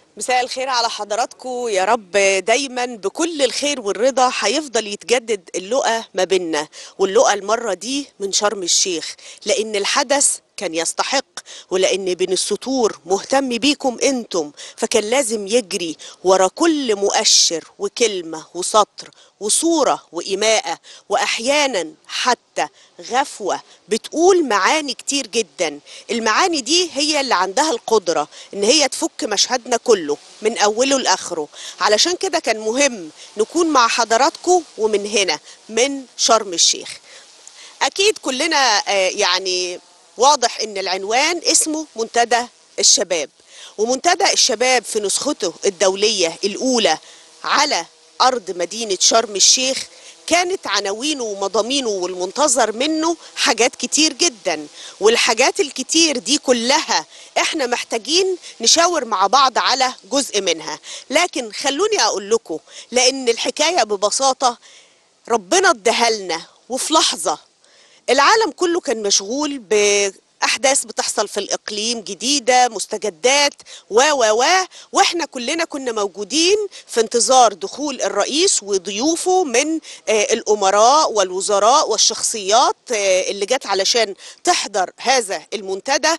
مساء الخير على حضراتكم يا رب دايما بكل الخير والرضا هيفضل يتجدد اللقا ما بيننا واللقا المرة دي من شرم الشيخ لأن الحدث كان يستحق ولأن بين السطور مهتم بيكم انتم فكان لازم يجري ورا كل مؤشر وكلمة وسطر وصورة وإيماءة وأحيانا حتى غفوة بتقول معاني كتير جدا المعاني دي هي اللي عندها القدرة إن هي تفك مشهدنا كله من أوله لآخره علشان كده كان مهم نكون مع حضراتكم ومن هنا من شرم الشيخ أكيد كلنا آه، يعني واضح إن العنوان اسمه منتدى الشباب ومنتدى الشباب في نسخته الدولية الأولى على أرض مدينة شرم الشيخ كانت عناوينه ومضامينه والمنتظر منه حاجات كتير جدا والحاجات الكتير دي كلها احنا محتاجين نشاور مع بعض على جزء منها لكن خلوني اقول لكم لان الحكاية ببساطة ربنا اداها لنا وفي لحظة العالم كله كان مشغول بأحداث بتحصل في الإقليم جديدة مستجدات و و و وإحنا كلنا كنا موجودين في انتظار دخول الرئيس وضيوفه من آه، الأمراء والوزراء والشخصيات آه، اللي جت علشان تحضر هذا المنتدى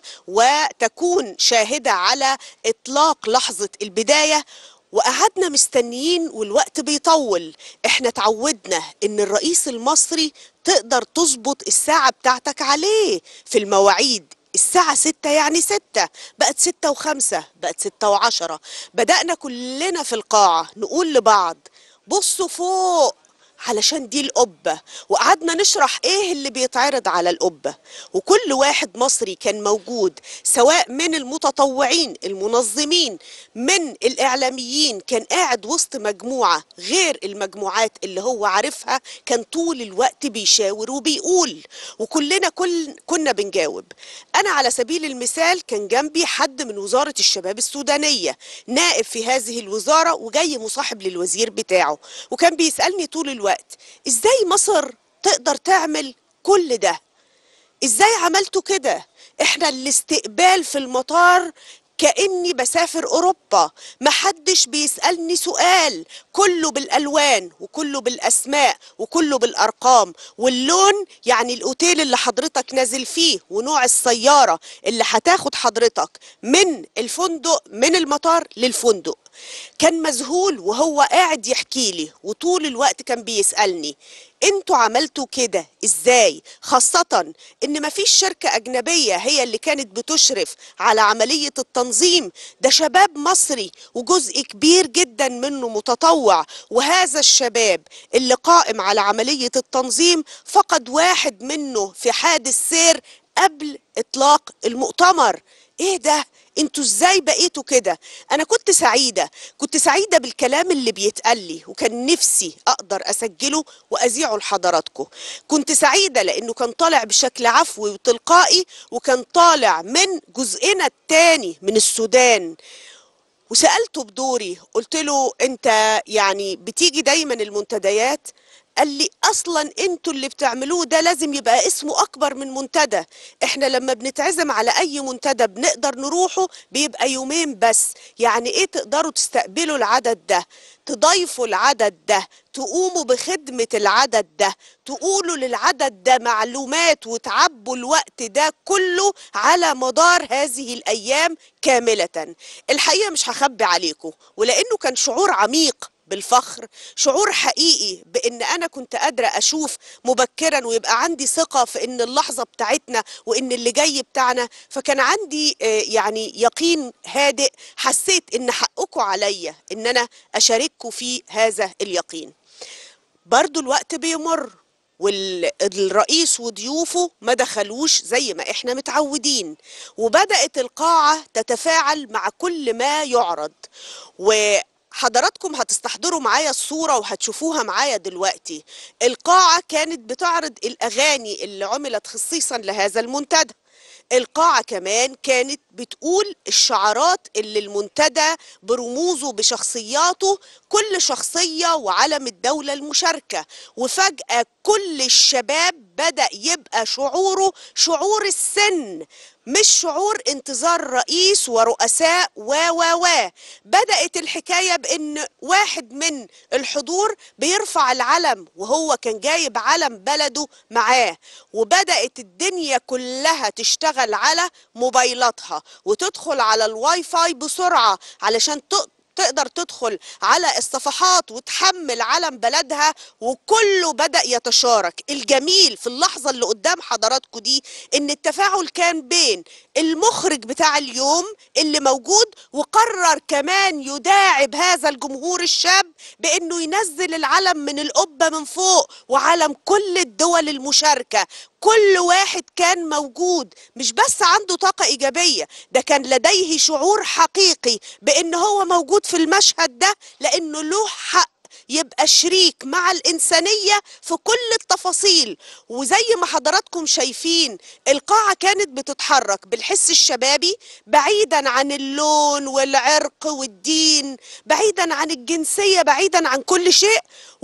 وتكون شاهدة على إطلاق لحظة البداية وقعدنا مستنيين والوقت بيطول احنا اتعودنا ان الرئيس المصري تقدر تظبط الساعة بتاعتك عليه في المواعيد الساعة ستة يعني ستة بقت ستة وخمسة بقت ستة وعشرة بدأنا كلنا في القاعة نقول لبعض بصوا فوق علشان دي القبة وقعدنا نشرح ايه اللي بيتعرض على القبة وكل واحد مصري كان موجود سواء من المتطوعين المنظمين من الإعلاميين كان قاعد وسط مجموعة غير المجموعات اللي هو عارفها كان طول الوقت بيشاور وبيقول وكلنا كل كنا بنجاوب أنا على سبيل المثال كان جنبي حد من وزارة الشباب السودانية نائب في هذه الوزارة وجاي مصاحب للوزير بتاعه وكان بيسألني طول الوقت ازاي مصر تقدر تعمل كل ده ازاي عملتوا كده احنا الاستقبال في المطار كأني بسافر أوروبا محدش بيسألني سؤال كله بالألوان وكله بالأسماء وكله بالأرقام واللون يعني الأوتيل اللي حضرتك نازل فيه ونوع السيارة اللي هتاخد حضرتك من الفندق من المطار للفندق كان مذهول وهو قاعد يحكي لي وطول الوقت كان بيسألني انتوا عملتوا كده ازاي خاصة ان مفيش شركة اجنبية هي اللي كانت بتشرف على عملية التنظيم ده شباب مصري وجزء كبير جدا منه متطوع وهذا الشباب اللي قائم على عملية التنظيم فقد واحد منه في حادث سير قبل اطلاق المؤتمر ايه ده انتوا ازاي بقيتوا كده انا كنت سعيدة كنت سعيدة بالكلام اللي بيتقال لي وكان نفسي اقدر اسجله واذيعه لحضراتكم كنت سعيدة لانه كان طالع بشكل عفوي وتلقائي وكان طالع من جزئنا التاني من السودان وسألته بدوري قلت له انت يعني بتيجي دايما المنتديات قال لي اصلا انتوا اللي بتعملوه ده لازم يبقى اسمه اكبر من منتدى احنا لما بنتعزم على اي منتدى بنقدر نروحه بيبقى يومين بس يعني ايه تقدروا تستقبلوا العدد ده تضيفوا العدد ده تقوموا بخدمة العدد ده تقولوا للعدد ده معلومات وتعبوا الوقت ده كله على مدار هذه الأيام كاملة الحقيقة مش هخبي عليكم ولأنه كان شعور عميق بالفخر شعور حقيقي بان انا كنت قادره اشوف مبكرا ويبقى عندي ثقه في ان اللحظه بتاعتنا وان اللي جاي بتاعنا فكان عندي آه، يعني يقين هادئ حسيت ان حقكم عليا ان انا اشارككم في هذا اليقين برضو الوقت بيمر والرئيس وضيوفه ما دخلوش زي ما احنا متعودين وبدأت القاعة تتفاعل مع كل ما يعرض وحضراتكم هتستحضروا معايا الصورة وهتشوفوها معايا دلوقتي القاعة كانت بتعرض الأغاني اللي عملت خصيصا لهذا المنتدى القاعة كمان كانت بتقول الشعارات اللي المنتدى برموزه بشخصياته كل شخصية وعلم الدولة المشاركة وفجأة كل الشباب بدأ يبقى شعوره شعور السن مش شعور انتظار رئيس ورؤساء و و و بدأت الحكاية بأن واحد من الحضور بيرفع العلم وهو كان جايب علم بلده معاه وبدأت الدنيا كلها تشتغل على موبايلاتها وتدخل على الواي فاي بسرعة علشان تق- تقدر تدخل على الصفحات وتحمل علم بلدها وكله بدأ يتشارك الجميل في اللحظة اللي قدام حضراتكم دي ان التفاعل كان بين المخرج بتاع اليوم اللي موجود وقرر كمان يداعب هذا الجمهور الشاب بانه ينزل العلم من القبة من فوق وعلم كل الدول المشاركة كل واحد كان موجود مش بس عنده طاقة إيجابية ده كان لديه شعور حقيقي بأن هو موجود في المشهد ده لأنه له حق يبقى شريك مع الإنسانية في كل التفاصيل وزي ما حضراتكم شايفين القاعة كانت بتتحرك بالحس الشبابي بعيدا عن اللون والعرق والدين بعيدا عن الجنسية بعيدا عن كل شيء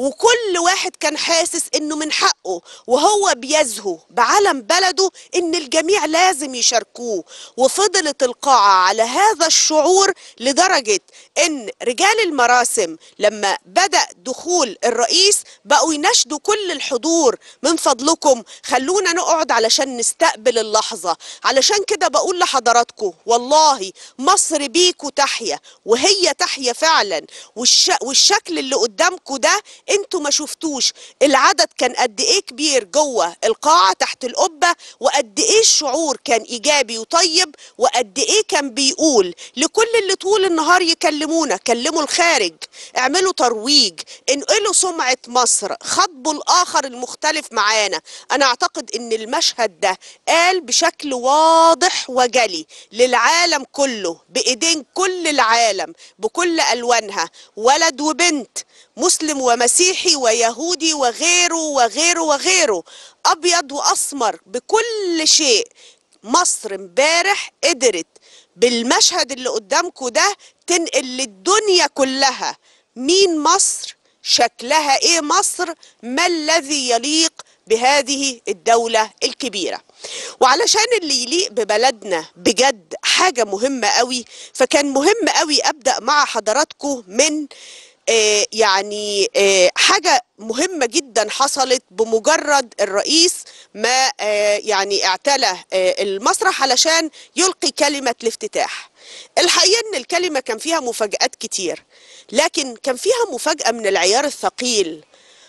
وكل واحد كان حاسس انه من حقه وهو بيزهو بعلم بلده ان الجميع لازم يشاركوه وفضلت القاعة على هذا الشعور لدرجة ان رجال المراسم لما بدأ دخول الرئيس بقوا يناشدوا كل الحضور من فضلكم خلونا نقعد علشان نستقبل اللحظة علشان كده بقول لحضراتكم والله مصر بيكوا تحيا وهي تحيا فعلا والش... والشكل اللي قدامكم ده انتوا ما شفتوش العدد كان قد ايه كبير جوه القاعة تحت القبة وقد ايه الشعور كان ايجابي وطيب وقد ايه كان بيقول لكل اللي طول النهار يكلمونا كلموا الخارج اعملوا ترويج انقلوا سمعة مصر خاطبوا الاخر المختلف معانا انا اعتقد ان المشهد ده قال بشكل واضح وجلي للعالم كله بايدين كل العالم بكل الوانها ولد وبنت مسلم ومسيحي ويهودي وغيره وغيره وغيره ابيض واسمر بكل شيء مصر امبارح قدرت بالمشهد اللي قدامكم ده تنقل للدنيا كلها مين مصر شكلها ايه مصر ما الذي يليق بهذه الدولة الكبيرة وعلشان اللي يليق ببلدنا بجد حاجة مهمة قوي فكان مهم قوي أبدأ مع حضراتكم من آه، يعني آه، حاجة مهمة جدا حصلت بمجرد الرئيس ما آه، يعني اعتلى آه، المسرح علشان يلقي كلمة الافتتاح الحقيقة ان الكلمة كان فيها مفاجآت كتير لكن كان فيها مفاجأة من العيار الثقيل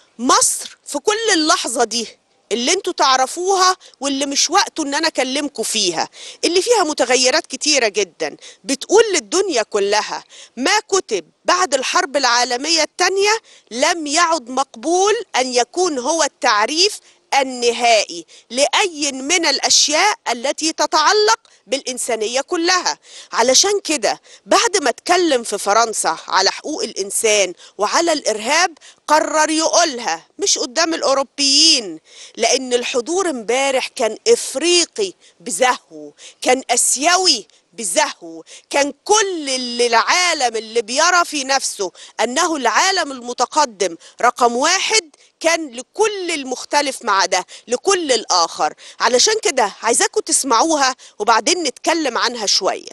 مصر في كل اللحظة دي اللي انتوا تعرفوها واللي مش وقته ان انا اكلمكم فيها اللي فيها متغيرات كتيرة جدا بتقول للدنيا كلها ما كتب بعد الحرب العالمية التانية لم يعد مقبول ان يكون هو التعريف النهائي لأي من الأشياء التي تتعلق بالإنسانية كلها علشان كده بعد ما اتكلم في فرنسا على حقوق الإنسان وعلى الإرهاب قرر يقولها مش قدام الأوروبيين لأن الحضور امبارح كان إفريقي بزهو كان أسيوي بزهو كان كل اللي العالم اللي بيرى في نفسه أنه العالم المتقدم رقم واحد كان لكل المختلف مع ده لكل الآخر علشان كده عايزاكم تسمعوها وبعدين نتكلم عنها شوية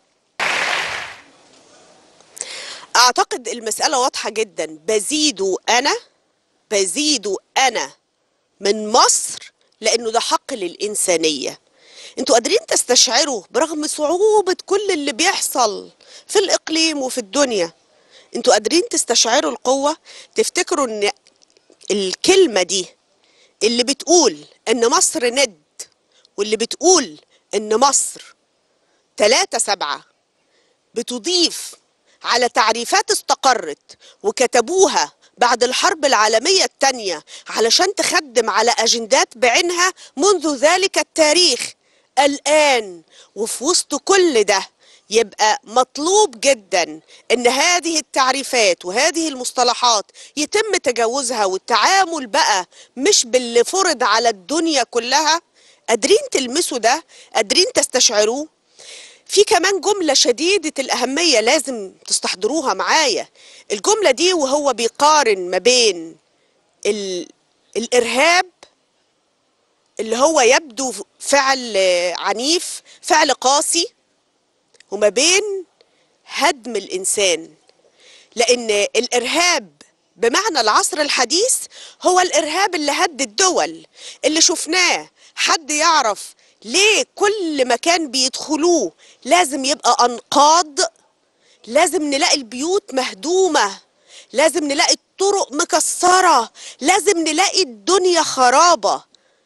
أعتقد المسألة واضحة جدا بزيد أنا بزيد أنا من مصر لأنه ده حق للإنسانية انتوا قادرين تستشعروا برغم صعوبة كل اللي بيحصل في الإقليم وفي الدنيا انتوا قادرين تستشعروا القوة تفتكروا ان الكلمة دي اللي بتقول ان مصر ند واللي بتقول ان مصر تلاتة سبعة بتضيف على تعريفات استقرت وكتبوها بعد الحرب العالمية التانية علشان تخدم على أجندات بعينها منذ ذلك التاريخ الآن وفي وسط كل ده يبقى مطلوب جدا ان هذه التعريفات وهذه المصطلحات يتم تجاوزها والتعامل بقى مش باللي فرض على الدنيا كلها قادرين تلمسوا ده قادرين تستشعروه في كمان جملة شديدة الأهمية لازم تستحضروها معايا الجملة دي وهو بيقارن ما بين ال... الإرهاب اللي هو يبدو فعل آه، عنيف فعل قاسي وما بين هدم الإنسان لأن الإرهاب بمعنى العصر الحديث هو الإرهاب اللي هد الدول اللي شفناه حد يعرف ليه كل مكان بيدخلوه لازم يبقى أنقاض لازم نلاقي البيوت مهدومة لازم نلاقي الطرق مكسرة لازم نلاقي الدنيا خرابة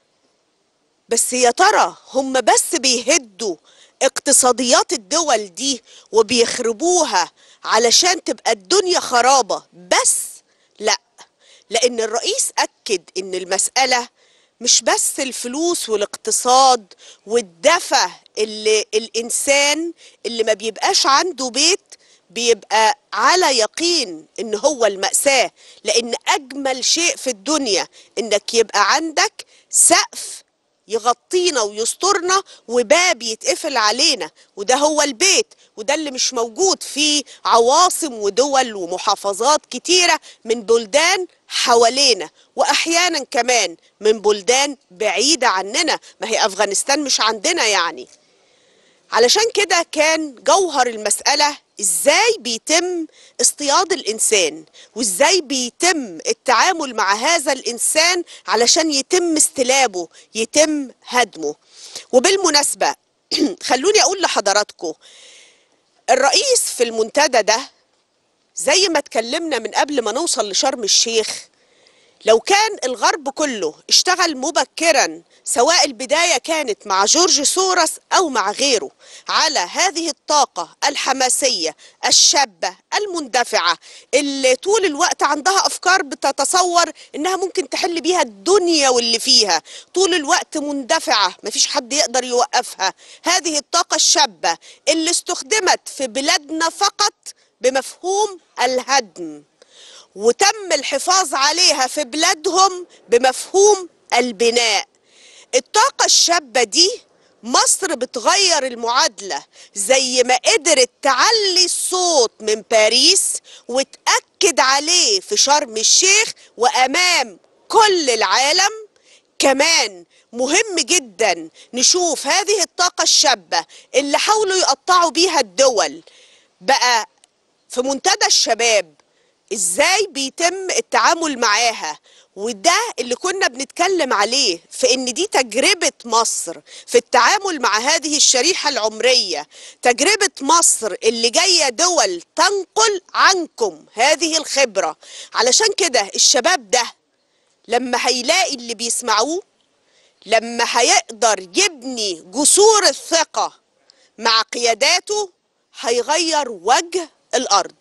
بس يا ترى هم بس بيهدوا اقتصاديات الدول دي وبيخربوها علشان تبقى الدنيا خرابة بس لا لأن الرئيس أكد إن المسألة مش بس الفلوس والاقتصاد والدفى اللي الإنسان اللي ما بيبقاش عنده بيت بيبقى على يقين ان هو المأساة لان اجمل شيء في الدنيا انك يبقى عندك سقف يغطينا ويسترنا وباب يتقفل علينا وده هو البيت وده اللي مش موجود في عواصم ودول ومحافظات كتيرة من بلدان حوالينا واحيانا كمان من بلدان بعيدة عننا ما هي افغانستان مش عندنا يعني علشان كده كان جوهر المسألة ازاي بيتم اصطياد الانسان وازاي بيتم التعامل مع هذا الانسان علشان يتم استلابه يتم هدمه وبالمناسبة خلوني اقول لحضراتكم الرئيس في المنتدى ده زي ما اتكلمنا من قبل ما نوصل لشرم الشيخ لو كان الغرب كله اشتغل مبكرا سواء البداية كانت مع جورج سورس أو مع غيره على هذه الطاقة الحماسية الشابة المندفعة اللي طول الوقت عندها أفكار بتتصور إنها ممكن تحل بيها الدنيا واللي فيها طول الوقت مندفعة مفيش حد يقدر يوقفها هذه الطاقة الشابة اللي استخدمت في بلادنا فقط بمفهوم الهدم وتم الحفاظ عليها في بلادهم بمفهوم البناء الطاقة الشابة دي مصر بتغير المعادلة زي ما قدرت تعلي الصوت من باريس وتأكد عليه في شرم الشيخ وأمام كل العالم كمان مهم جدا نشوف هذه الطاقة الشابة اللي حاولوا يقطعوا بيها الدول بقى في منتدى الشباب ازاي بيتم التعامل معاها وده اللي كنا بنتكلم عليه في ان دي تجربة مصر في التعامل مع هذه الشريحة العمرية تجربة مصر اللي جاية دول تنقل عنكم هذه الخبرة علشان كده الشباب ده لما هيلاقي اللي بيسمعوه لما هيقدر يبني جسور الثقة مع قياداته هيغير وجه الأرض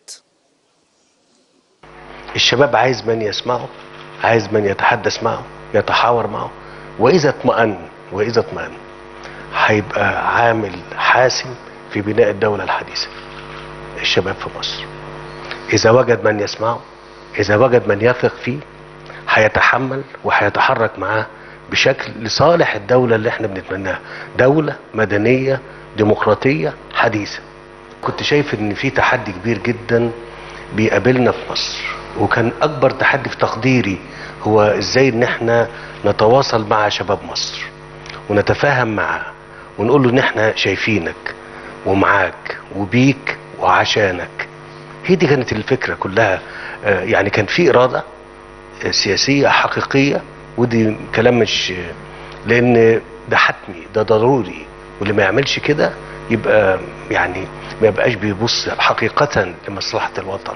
الشباب عايز من يسمعه عايز من يتحدث معه يتحاور معه واذا اطمأن واذا اطمأن هيبقى عامل حاسم في بناء الدولة الحديثة الشباب في مصر اذا وجد من يسمعه اذا وجد من يثق فيه هيتحمل وهيتحرك معاه بشكل لصالح الدولة اللي احنا بنتمناها دولة مدنية ديمقراطية حديثة كنت شايف ان في تحدي كبير جدا بيقابلنا في مصر وكان اكبر تحدي في تقديري هو ازاي ان احنا نتواصل مع شباب مصر ونتفاهم معاه ونقول له ان احنا شايفينك ومعاك وبيك وعشانك هي دي كانت الفكرة كلها آه، يعني كان في إرادة آه، سياسية حقيقية ودي كلام مش لأن ده حتمي ده ضروري واللي ما يعملش كده يبقى يعني ما يبقاش بيبص حقيقة لمصلحة الوطن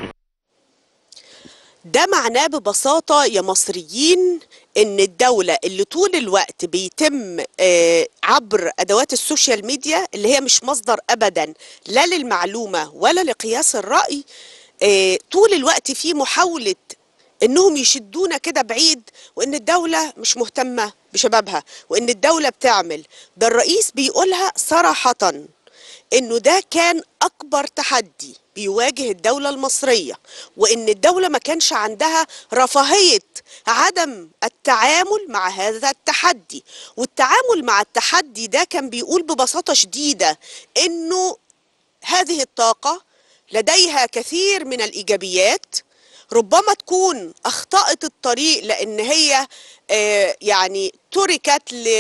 ده معناه ببساطة يا مصريين إن الدولة اللي طول الوقت بيتم آه، عبر أدوات السوشيال ميديا اللي هي مش مصدر أبدا لا للمعلومة ولا لقياس الرأي آه، طول الوقت في محاولة إنهم يشدونا كده بعيد وإن الدولة مش مهتمة بشبابها وإن الدولة بتعمل ده الرئيس بيقولها صراحة إنه ده كان أكبر تحدي بيواجه الدولة المصرية وإن الدولة ما كانش عندها رفاهية عدم التعامل مع هذا التحدي والتعامل مع التحدي ده كان بيقول ببساطة شديدة إنه هذه الطاقة لديها كثير من الإيجابيات ربما تكون أخطأت الطريق لأن هي آه، يعني تركت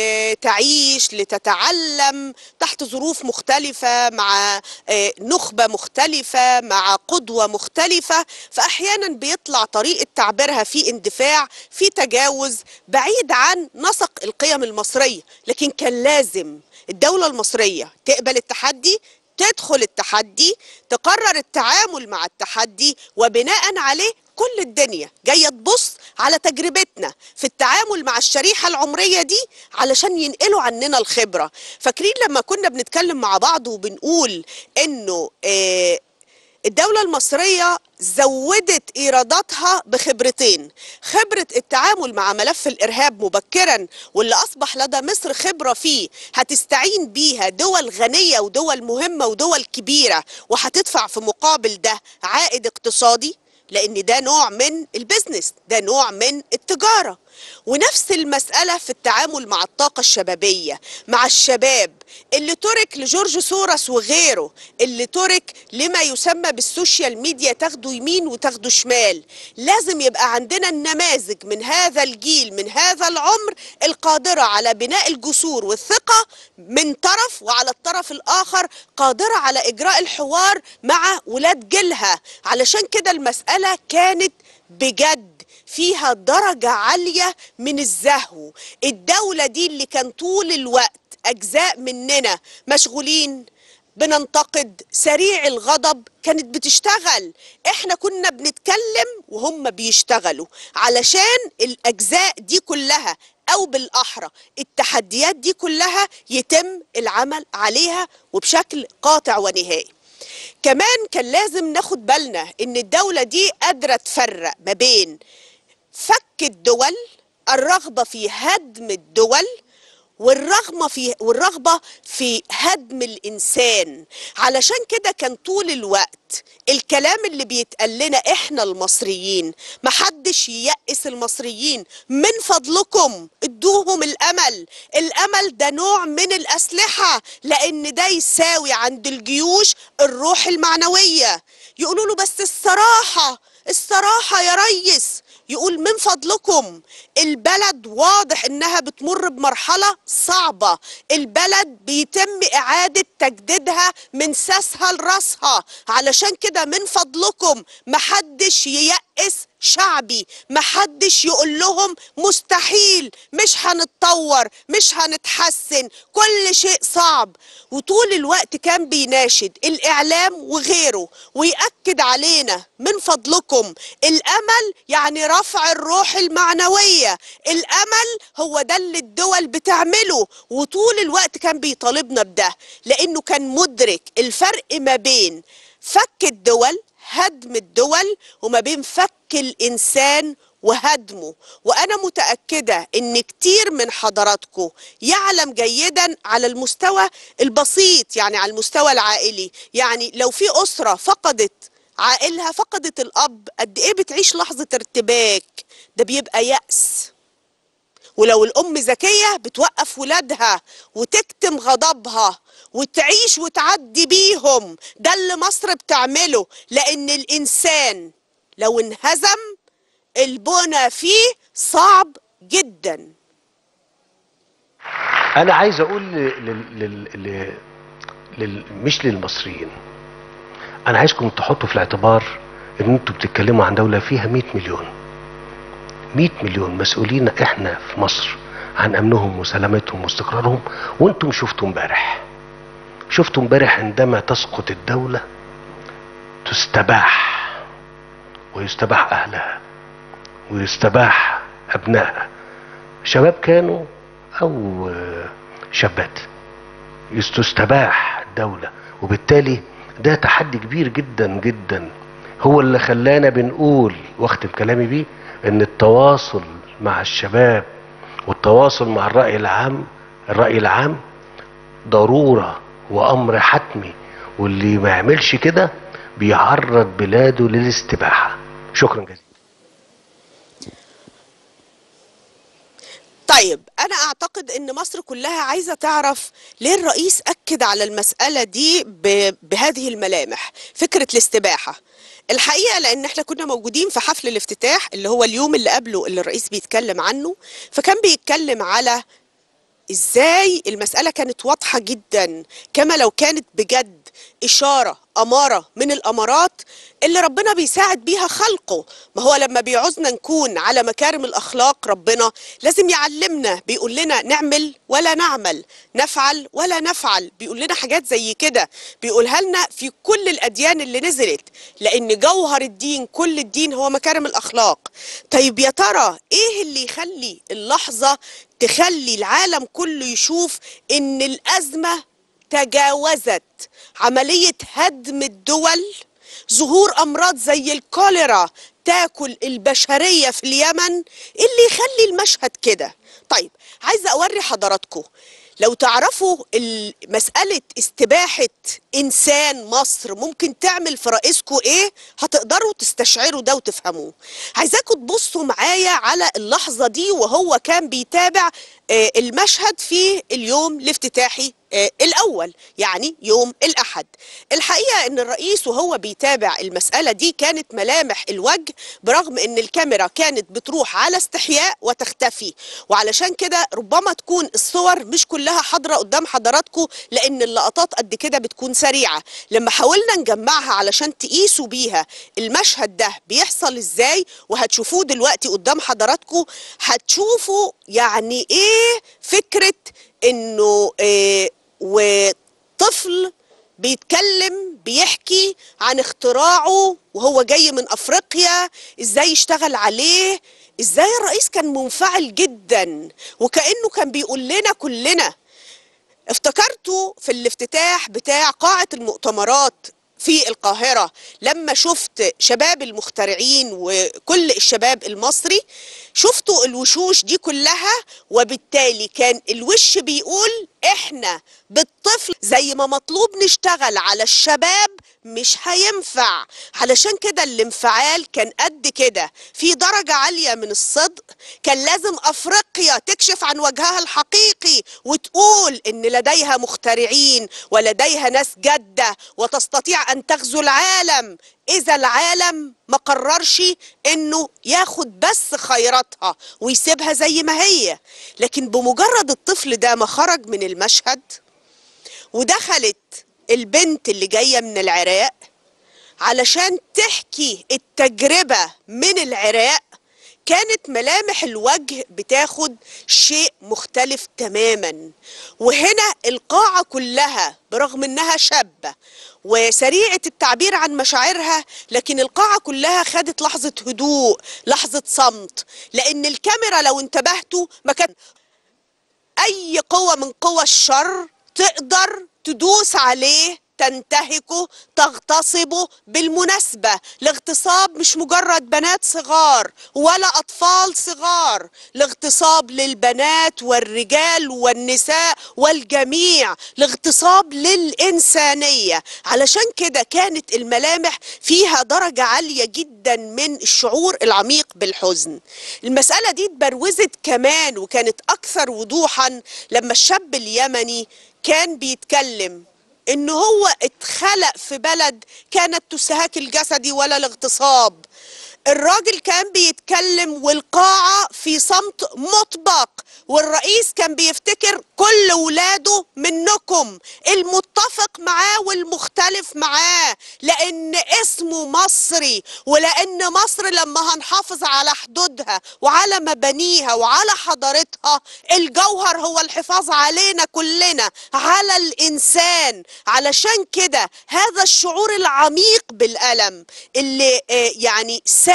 لتعيش لتتعلم تحت ظروف مختلفة مع آه، نخبة مختلفة مع قدوة مختلفة فأحيانا بيطلع طريقة تعبيرها في اندفاع في تجاوز بعيد عن نسق القيم المصرية لكن كان لازم الدولة المصرية تقبل التحدي تدخل التحدي تقرر التعامل مع التحدي وبناء عليه كل الدنيا جايه تبص على تجربتنا في التعامل مع الشريحه العمريه دي علشان ينقلوا عننا الخبره فاكرين لما كنا بنتكلم مع بعض وبنقول انه آه الدولة المصرية زودت إيراداتها بخبرتين خبرة التعامل مع ملف الإرهاب مبكرا واللي أصبح لدى مصر خبرة فيه هتستعين بيها دول غنية ودول مهمة ودول كبيرة وهتدفع في مقابل ده عائد اقتصادي لأن ده نوع من البزنس ده نوع من التجارة ونفس المسألة في التعامل مع الطاقة الشبابية مع الشباب اللي ترك لجورج سورس وغيره اللي ترك لما يسمى بالسوشيال ميديا تاخده يمين وتاخده شمال لازم يبقى عندنا النماذج من هذا الجيل من هذا العمر القادرة على بناء الجسور والثقة من طرف وعلى الطرف الآخر قادرة على إجراء الحوار مع ولاد جيلها علشان كده المسألة كانت بجد فيها درجة عالية من الزهو الدولة دي اللي كان طول الوقت أجزاء مننا مشغولين بننتقد سريع الغضب كانت بتشتغل احنا كنا بنتكلم وهم بيشتغلوا علشان الأجزاء دي كلها أو بالأحرى التحديات دي كلها يتم العمل عليها وبشكل قاطع ونهائي كمان كان لازم ناخد بالنا ان الدولة دي قادرة تفرق ما بين فك الدول الرغبة في هدم الدول والرغبة في والرغبة في هدم الإنسان علشان كده كان طول الوقت الكلام اللي بيتقال لنا إحنا المصريين محدش ييأس المصريين من فضلكم ادوهم الأمل الأمل ده نوع من الأسلحة لأن ده يساوي عند الجيوش الروح المعنوية يقولوا له بس الصراحة الصراحة يا ريس يقول من فضلكم البلد واضح انها بتمر بمرحلة صعبة البلد بيتم اعادة تجديدها من ساسها لراسها علشان كده من فضلكم محدش ييأس شعبي محدش يقول لهم مستحيل مش هنتطور مش هنتحسن كل شيء صعب وطول الوقت كان بيناشد الإعلام وغيره ويأكد علينا من فضلكم الأمل يعني رفع الروح المعنوية الأمل هو ده اللي الدول بتعمله وطول الوقت كان بيطالبنا بده لأنه كان مدرك الفرق ما بين فك الدول هدم الدول وما بين فك الإنسان وهدمه وأنا متأكدة إن كتير من حضراتكم يعلم جيدا على المستوى البسيط يعني على المستوى العائلي يعني لو في أسرة فقدت عائلها فقدت الأب قد إيه بتعيش لحظة ارتباك ده بيبقى يأس ولو الأم ذكية بتوقف ولادها وتكتم غضبها وتعيش وتعدي بيهم ده اللي مصر بتعمله لأن الإنسان لو انهزم البنى فيه صعب جدا انا عايز اقول لل... لل... لل... لل... مش للمصريين انا عايزكم تحطوا في الاعتبار ان انتوا بتتكلموا عن دولة فيها 100 مليون 100 مليون مسؤولين احنا في مصر عن امنهم وسلامتهم واستقرارهم وانتم شفتوا امبارح شفتوا امبارح عندما تسقط الدولة تستباح ويستباح اهلها ويستباح ابنائها شباب كانوا او شابات تستباح الدولة وبالتالي ده تحدي كبير جدا جدا هو اللي خلانا بنقول واختم كلامي بيه ان التواصل مع الشباب والتواصل مع الرأي العام الرأي العام ضرورة وامر حتمي واللي ما يعملش كده بيعرض بلاده للاستباحة شكرا جزيلا طيب انا اعتقد ان مصر كلها عايزه تعرف ليه الرئيس اكد على المساله دي ب- بهذه الملامح فكره الاستباحه الحقيقه لان احنا كنا موجودين في حفل الافتتاح اللي هو اليوم اللي قبله اللي الرئيس بيتكلم عنه فكان بيتكلم على ازاي المسألة كانت واضحة جدا كما لو كانت بجد إشارة أمارة من الأمارات اللي ربنا بيساعد بيها خلقه ما هو لما بيعوزنا نكون على مكارم الأخلاق ربنا لازم يعلمنا بيقول لنا نعمل ولا نعمل نفعل ولا نفعل بيقول لنا حاجات زي كده بيقولها لنا في كل الأديان اللي نزلت لأن جوهر الدين كل الدين هو مكارم الأخلاق طيب يا ترى إيه اللي يخلي اللحظة تخلي العالم كله يشوف ان الازمه تجاوزت عمليه هدم الدول ظهور امراض زي الكوليرا تاكل البشريه في اليمن إيه اللي يخلي المشهد كده طيب عايزه اوري حضراتكم لو تعرفوا ال- مسألة استباحة إنسان مصر ممكن تعمل في رئيسكم إيه هتقدروا تستشعروا ده وتفهموه عايزاكم تبصوا معايا على اللحظة دي وهو كان بيتابع آه، المشهد في اليوم الافتتاحي آه، الأول يعني يوم الأحد الحقيقة أن الرئيس وهو بيتابع المسألة دي كانت ملامح الوجه برغم أن الكاميرا كانت بتروح على استحياء وتختفي وعلشان كده ربما تكون الصور مش كلها حاضرة قدام حضراتكم لأن اللقطات قد كده بتكون سريعة لما حاولنا نجمعها علشان تقيسوا بيها المشهد ده بيحصل ازاي وهتشوفوه دلوقتي قدام حضراتكم هتشوفوا يعني ايه فكرة انه إيه وطفل بيتكلم بيحكي عن اختراعه وهو جاي من افريقيا ازاي يشتغل عليه ازاي الرئيس كان منفعل جدا وكأنه كان بيقول لنا كلنا افتكرته في الافتتاح بتاع قاعة المؤتمرات في القاهرة لما شفت شباب المخترعين وكل الشباب المصري شفتوا الوشوش دي كلها وبالتالي كان الوش بيقول احنا بالطفل زي ما مطلوب نشتغل على الشباب مش هينفع علشان كده الانفعال كان قد كده في درجة عالية من الصدق كان لازم أفريقيا تكشف عن وجهها الحقيقي وتقول إن لديها مخترعين ولديها ناس جادة وتستطيع أن تغزو العالم إذا العالم ما قررش إنه ياخد بس خيراتها ويسيبها زي ما هي لكن بمجرد الطفل ده ما خرج من المشهد ودخلت البنت اللي جاية من العراق علشان تحكي التجربة من العراق كانت ملامح الوجه بتاخد شيء مختلف تماما وهنا القاعة كلها برغم انها شابة وسريعة التعبير عن مشاعرها لكن القاعة كلها خدت لحظة هدوء لحظة صمت لان الكاميرا لو انتبهتوا ما كان اي قوة من قوى الشر تقدر تدوس عليه تنتهكه تغتصبه بالمناسبة الاغتصاب مش مجرد بنات صغار ولا أطفال صغار الاغتصاب للبنات والرجال والنساء والجميع الاغتصاب للإنسانية علشان كده كانت الملامح فيها درجة عالية جدا من الشعور العميق بالحزن المسألة دي اتبروزت كمان وكانت أكثر وضوحا لما الشاب اليمني كان بيتكلم ان هو اتخلق في بلد كانت تستهاك الجسدي ولا الاغتصاب الراجل كان بيتكلم والقاعة في صمت مطبق والرئيس كان بيفتكر كل ولاده منكم المتفق معاه والمختلف معاه لان اسمه مصري ولان مصر لما هنحافظ على حدودها وعلى مبانيها وعلى حضارتها الجوهر هو الحفاظ علينا كلنا على الانسان علشان كده هذا الشعور العميق بالالم اللي آه، يعني ساد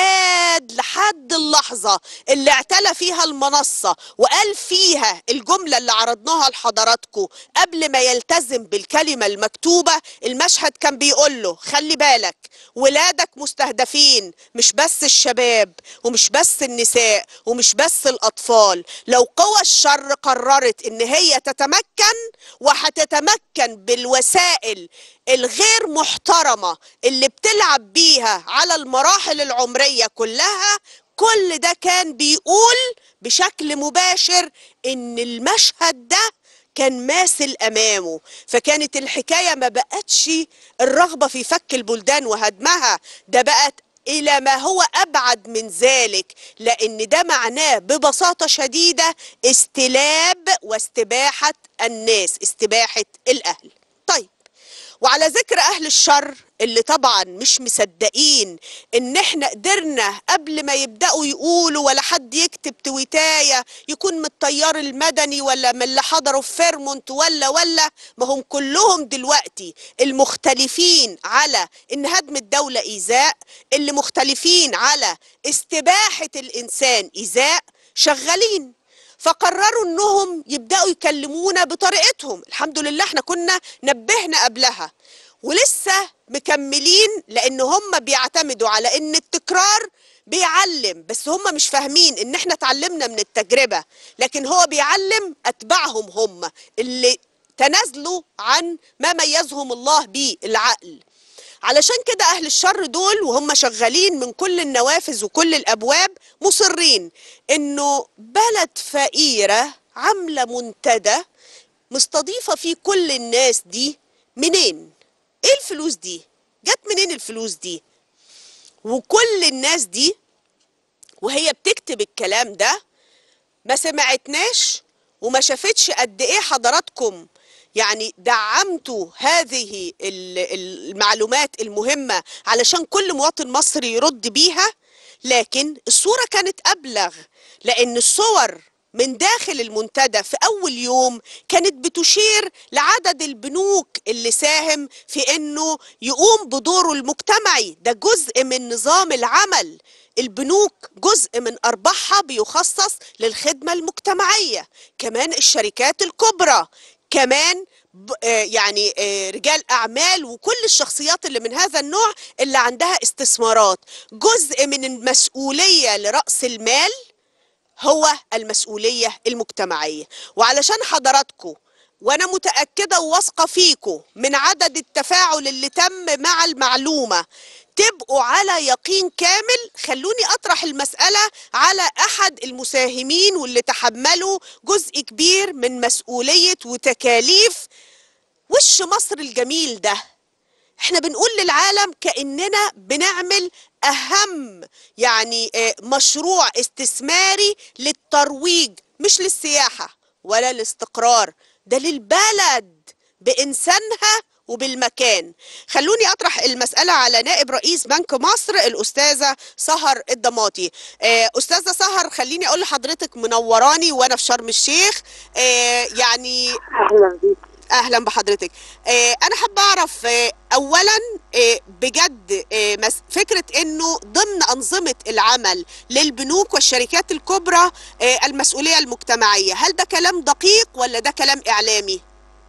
وكاد لحد اللحظة اللي اعتلى فيها المنصة وقال فيها الجملة اللي عرضناها لحضراتكم قبل ما يلتزم بالكلمة المكتوبة المشهد كان بيقول له خلي بالك ولادك مستهدفين مش بس الشباب ومش بس النساء ومش بس الأطفال لو قوى الشر قررت إن هي تتمكن وهتتمكن بالوسائل الغير محترمة اللي بتلعب بيها على المراحل العمرية كلها كل ده كان بيقول بشكل مباشر ان المشهد ده كان ماثل امامه فكانت الحكايه ما بقتش الرغبه في فك البلدان وهدمها ده بقت الى ما هو ابعد من ذلك لان ده معناه ببساطه شديده استلاب واستباحه الناس استباحه الاهل طيب وعلى ذكر اهل الشر اللي طبعا مش مصدقين ان احنا قدرنا قبل ما يبداوا يقولوا ولا حد يكتب تويتايه يكون من التيار المدني ولا من اللي حضروا في فيرمونت ولا ولا ما هم كلهم دلوقتي المختلفين على ان هدم الدوله ايذاء اللي مختلفين على استباحه الانسان ايذاء شغالين فقرروا انهم يبداوا يكلمونا بطريقتهم الحمد لله احنا كنا نبهنا قبلها ولسه مكملين لان هم بيعتمدوا على ان التكرار بيعلم بس هم مش فاهمين ان احنا اتعلمنا من التجربة لكن هو بيعلم اتباعهم هم اللي تنازلوا عن ما ميزهم الله بيه العقل علشان كده اهل الشر دول وهم شغالين من كل النوافذ وكل الابواب مصرين انه بلد فقيره عامله منتدى مستضيفه فيه كل الناس دي منين ايه الفلوس دي جت منين الفلوس دي وكل الناس دي وهي بتكتب الكلام ده ما سمعتناش وما شافتش قد ايه حضراتكم يعني دعمتوا هذه المعلومات المهمة علشان كل مواطن مصري يرد بيها لكن الصورة كانت أبلغ لأن الصور من داخل المنتدى في أول يوم كانت بتشير لعدد البنوك اللي ساهم في أنه يقوم بدوره المجتمعي ده جزء من نظام العمل البنوك جزء من أرباحها بيخصص للخدمة المجتمعية كمان الشركات الكبرى كمان يعني رجال اعمال وكل الشخصيات اللي من هذا النوع اللي عندها استثمارات جزء من المسؤوليه لراس المال هو المسؤوليه المجتمعيه وعلشان حضراتكم وانا متاكده وواثقه فيكم من عدد التفاعل اللي تم مع المعلومه تبقوا على يقين كامل خلوني اطرح المساله على احد المساهمين واللي تحملوا جزء كبير من مسؤوليه وتكاليف وش مصر الجميل ده احنا بنقول للعالم كاننا بنعمل اهم يعني مشروع استثماري للترويج مش للسياحه ولا الاستقرار ده للبلد بانسانها وبالمكان خلوني اطرح المساله على نائب رئيس بنك مصر الاستاذه سهر الضماطي استاذه سهر خليني اقول لحضرتك منوراني وانا في شرم الشيخ يعني اهلا بيك اهلا بحضرتك انا حابه اعرف اولا بجد فكره انه ضمن انظمه العمل للبنوك والشركات الكبرى المسؤوليه المجتمعيه هل ده كلام دقيق ولا ده كلام اعلامي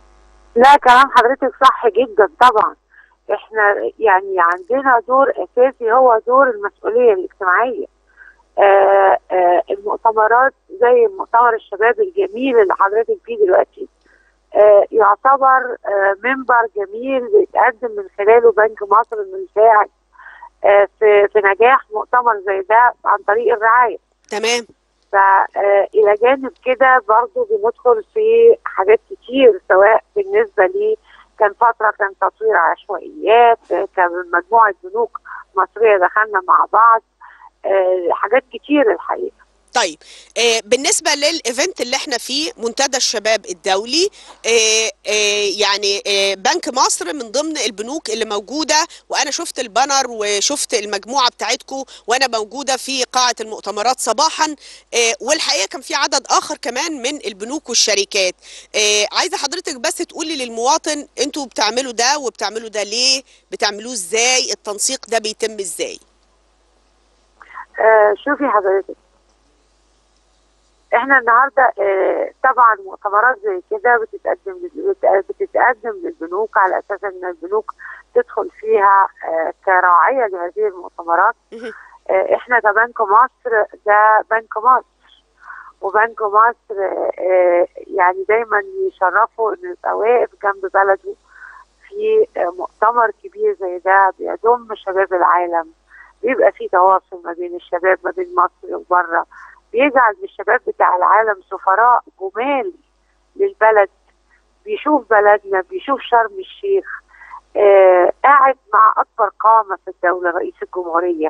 لا كلام حضرتك صح جدا طبعا احنا يعني عندنا دور اساسي هو دور المسؤوليه الاجتماعيه آآ آآ المؤتمرات زي مؤتمر الشباب الجميل اللي حضرتك فيه دلوقتي يعتبر منبر جميل بيتقدم من خلاله بنك مصر انه يساعد في في نجاح مؤتمر زي ده عن طريق الرعايه تمام فإلى جانب كده برضو بندخل في حاجات كتير سواء بالنسبة لي كان فترة كان تطوير عشوائيات كان مجموعة بنوك مصرية دخلنا مع بعض حاجات كتير الحقيقة طيب آه بالنسبة للإيفنت اللي احنا فيه منتدى الشباب الدولي آه آه يعني آه بنك مصر من ضمن البنوك اللي موجودة وأنا شفت البانر وشفت المجموعة بتاعتكم وأنا موجودة في قاعة المؤتمرات صباحا آه والحقيقة كان في عدد آخر كمان من البنوك والشركات آه عايزة حضرتك بس تقولي للمواطن انتوا بتعملوا ده وبتعملوا ده ليه بتعملوه ازاي التنسيق ده بيتم ازاي آه شوفي حضرتك احنا النهارده آه طبعا مؤتمرات زي كده بتتقدم لل- بت- بتتقدم للبنوك على اساس ان البنوك تدخل فيها آه كراعيه لهذه المؤتمرات مهم. آه احنا كبنك مصر ده بنك مصر وبنك مصر آه آه، يعني دايما يشرفوا انه يبقى واقف جنب بلده في آه، مؤتمر كبير زي ده بيضم شباب العالم بيبقى في تواصل ما بين الشباب ما بين مصر وبره بيجعل الشباب بتاع العالم سفراء جمال للبلد بيشوف بلدنا بيشوف شرم الشيخ آه قاعد مع اكبر قامه في الدوله رئيس الجمهوريه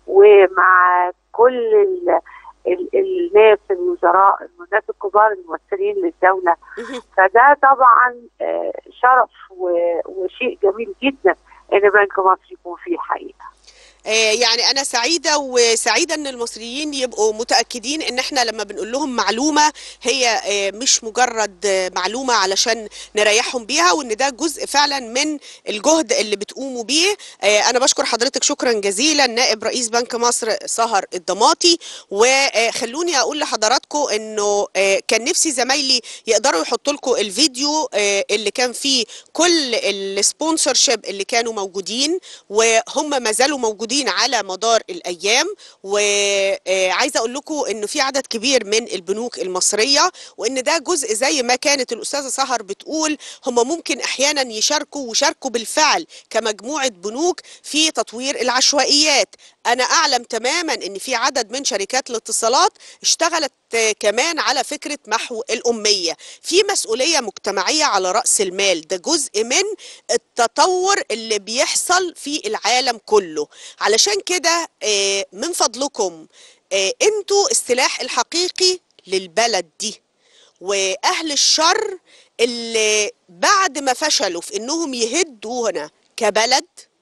ومع كل ال ال الناس الوزراء الناس الكبار الممثلين للدوله مهم. فده طبعا آه، شرف و- وشيء جميل جدا ان بنك مصر يكون فيه حقيقه آه، يعني انا سعيده وسعيده ان المصريين يبقوا متاكدين ان احنا لما بنقول لهم معلومه هي آه، مش مجرد آه، معلومه علشان نريحهم بيها وان ده جزء فعلا من الجهد اللي بتقوموا بيه آه، انا بشكر حضرتك شكرا جزيلا نائب رئيس بنك مصر سهر الضماطي وخلوني اقول لحضراتكم انه آه، كان نفسي زمايلي يقدروا يحطوا لكم الفيديو آه، اللي كان فيه كل السبونسر شيب اللي كانوا موجودين وهم ما زالوا موجودين على مدار الايام وعايزه اقول لكم انه في عدد كبير من البنوك المصريه وان ده جزء زي ما كانت الاستاذه سهر بتقول هم ممكن احيانا يشاركوا وشاركوا بالفعل كمجموعه بنوك في تطوير العشوائيات انا اعلم تماما ان في عدد من شركات الاتصالات اشتغلت آه، كمان على فكره محو الاميه في مسؤوليه مجتمعيه على راس المال ده جزء من التطور اللي بيحصل في العالم كله علشان كده آه، من فضلكم آه، انتوا السلاح الحقيقي للبلد دي واهل الشر اللي بعد ما فشلوا في انهم يهدونا كبلد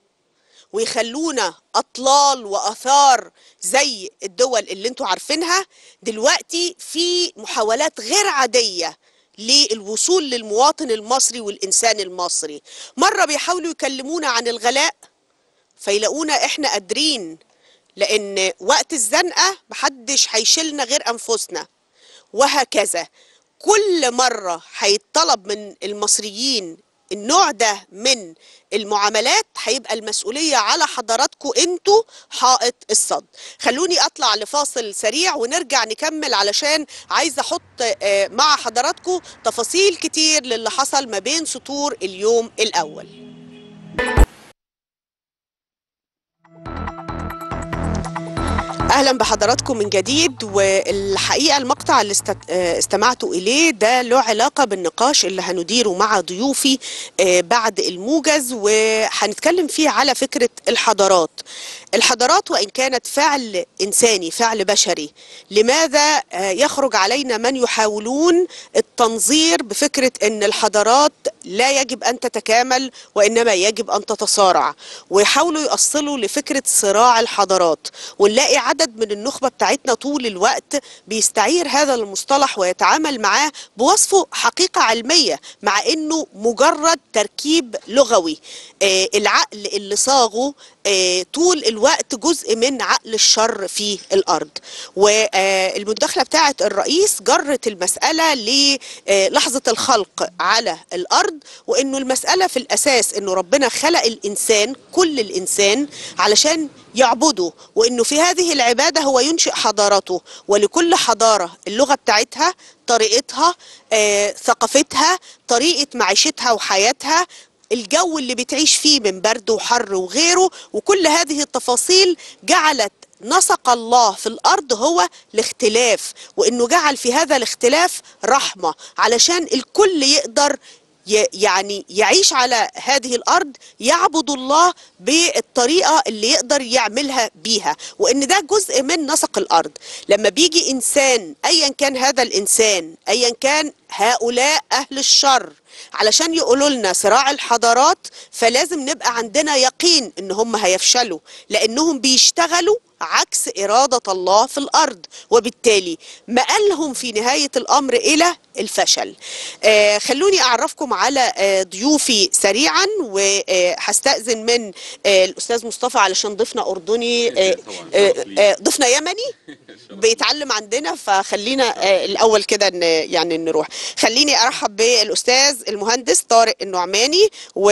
ويخلونا اطلال واثار زي الدول اللي انتوا عارفينها دلوقتي في محاولات غير عاديه للوصول للمواطن المصري والانسان المصري مره بيحاولوا يكلمونا عن الغلاء فيلاقونا احنا قادرين لان وقت الزنقه محدش هيشيلنا غير انفسنا وهكذا كل مرة هيطلب من المصريين النوع ده من المعاملات هيبقى المسؤولية على حضراتكم انتوا حائط الصد خلوني اطلع لفاصل سريع ونرجع نكمل علشان عايزة احط آه، مع حضراتكم تفاصيل كتير للي حصل ما بين سطور اليوم الاول اهلا بحضراتكم من جديد والحقيقه المقطع اللي است- آه، استمعتوا اليه ده له علاقه بالنقاش اللي هنديره مع ضيوفي آه، بعد الموجز وهنتكلم فيه على فكره الحضارات الحضارات وان كانت فعل انساني فعل بشري لماذا آه، يخرج علينا من يحاولون التنظير بفكره ان الحضارات لا يجب ان تتكامل وانما يجب ان تتصارع ويحاولوا يوصلوا لفكره صراع الحضارات ونلاقي عدد من النخبه بتاعتنا طول الوقت بيستعير هذا المصطلح ويتعامل معاه بوصفه حقيقه علميه مع انه مجرد تركيب لغوي آه العقل اللي صاغه آه طول الوقت جزء من عقل الشر في الارض والمداخله بتاعه الرئيس جرت المساله للحظه الخلق على الارض وانه المساله في الاساس انه ربنا خلق الانسان كل الانسان علشان يعبده وانه في هذه العباده هو ينشئ حضارته ولكل حضاره اللغه بتاعتها طريقتها آه، ثقافتها طريقه معيشتها وحياتها الجو اللي بتعيش فيه من برد وحر وغيره وكل هذه التفاصيل جعلت نسق الله في الارض هو الاختلاف وانه جعل في هذا الاختلاف رحمه علشان الكل يقدر ي- يعني يعيش على هذه الارض يعبد الله بالطريقه اللي يقدر يعملها بيها وان ده جزء من نسق الارض لما بيجي انسان ايا كان هذا الانسان ايا كان هؤلاء أهل الشر علشان يقولوا لنا صراع الحضارات فلازم نبقى عندنا يقين ان هم هيفشلوا لانهم بيشتغلوا عكس إرادة الله في الأرض وبالتالي مآلهم في نهاية الأمر إلى الفشل آه خلوني أعرفكم على آه ضيوفي سريعا وهستأذن من آه الأستاذ مصطفى علشان ضيفنا أردني آه آه آه ضيفنا يمني بيتعلم عندنا فخلينا آه الأول كده ن- يعني نروح خليني أرحب بالأستاذ المهندس طارق النعماني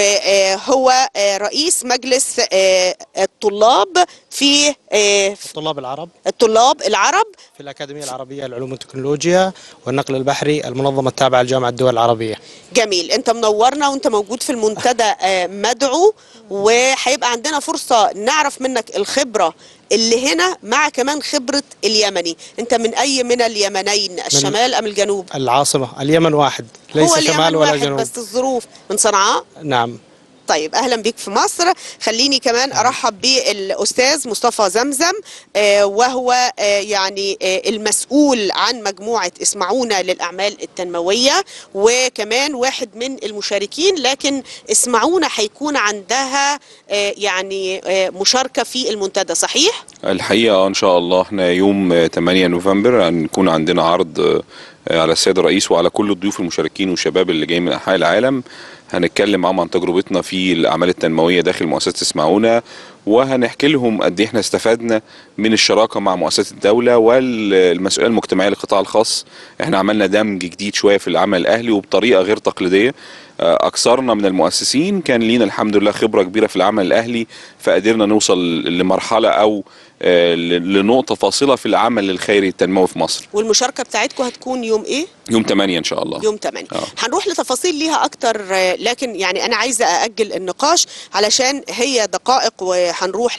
وهو آه رئيس مجلس آه الطلاب في آه طلاب العرب الطلاب العرب في الأكاديمية العربية للعلوم والتكنولوجيا والنقل البحري المنظمة التابعة لجامعة الدول العربية جميل انت منورنا وانت موجود في المنتدى آه، مدعو وهيبقى عندنا فرصة نعرف منك الخبرة اللي هنا مع كمان خبرة اليمني انت من اي من اليمنين الشمال ام الجنوب العاصمة اليمن واحد ليس هو اليمن شمال ولا واحد جنوب بس الظروف من صنعاء نعم طيب اهلا بيك في مصر خليني كمان ارحب بالاستاذ مصطفى زمزم آه، وهو آه، يعني آه، المسؤول عن مجموعه اسمعونا للاعمال التنمويه وكمان واحد من المشاركين لكن اسمعونا هيكون عندها آه، يعني آه، مشاركه في المنتدى صحيح الحقيقة إن شاء الله إحنا يوم آه، 8 نوفمبر هنكون عندنا عرض آه، على السيد الرئيس وعلى كل الضيوف المشاركين والشباب اللي جايين من أنحاء العالم هنتكلم معاهم عن تجربتنا في الأعمال التنموية داخل مؤسسة اسمعونا وهنحكي لهم قد إيه إحنا استفدنا من الشراكة مع مؤسسات الدولة والمسؤولية المجتمعية للقطاع الخاص إحنا عملنا دمج جديد شوية في العمل الأهلي وبطريقة غير تقليدية آه، أكثرنا من المؤسسين كان لينا الحمد لله خبرة كبيرة في العمل الأهلي فقدرنا نوصل لمرحلة أو آه، ل- لنقطة فاصلة في العمل الخيري التنموي في مصر والمشاركه بتاعتكم هتكون يوم ايه يوم 8 إن شاء الله يوم 8 آه. هنروح لتفاصيل ليها اكتر آه، لكن يعني انا عايزه ااجل النقاش علشان هي دقائق وهنروح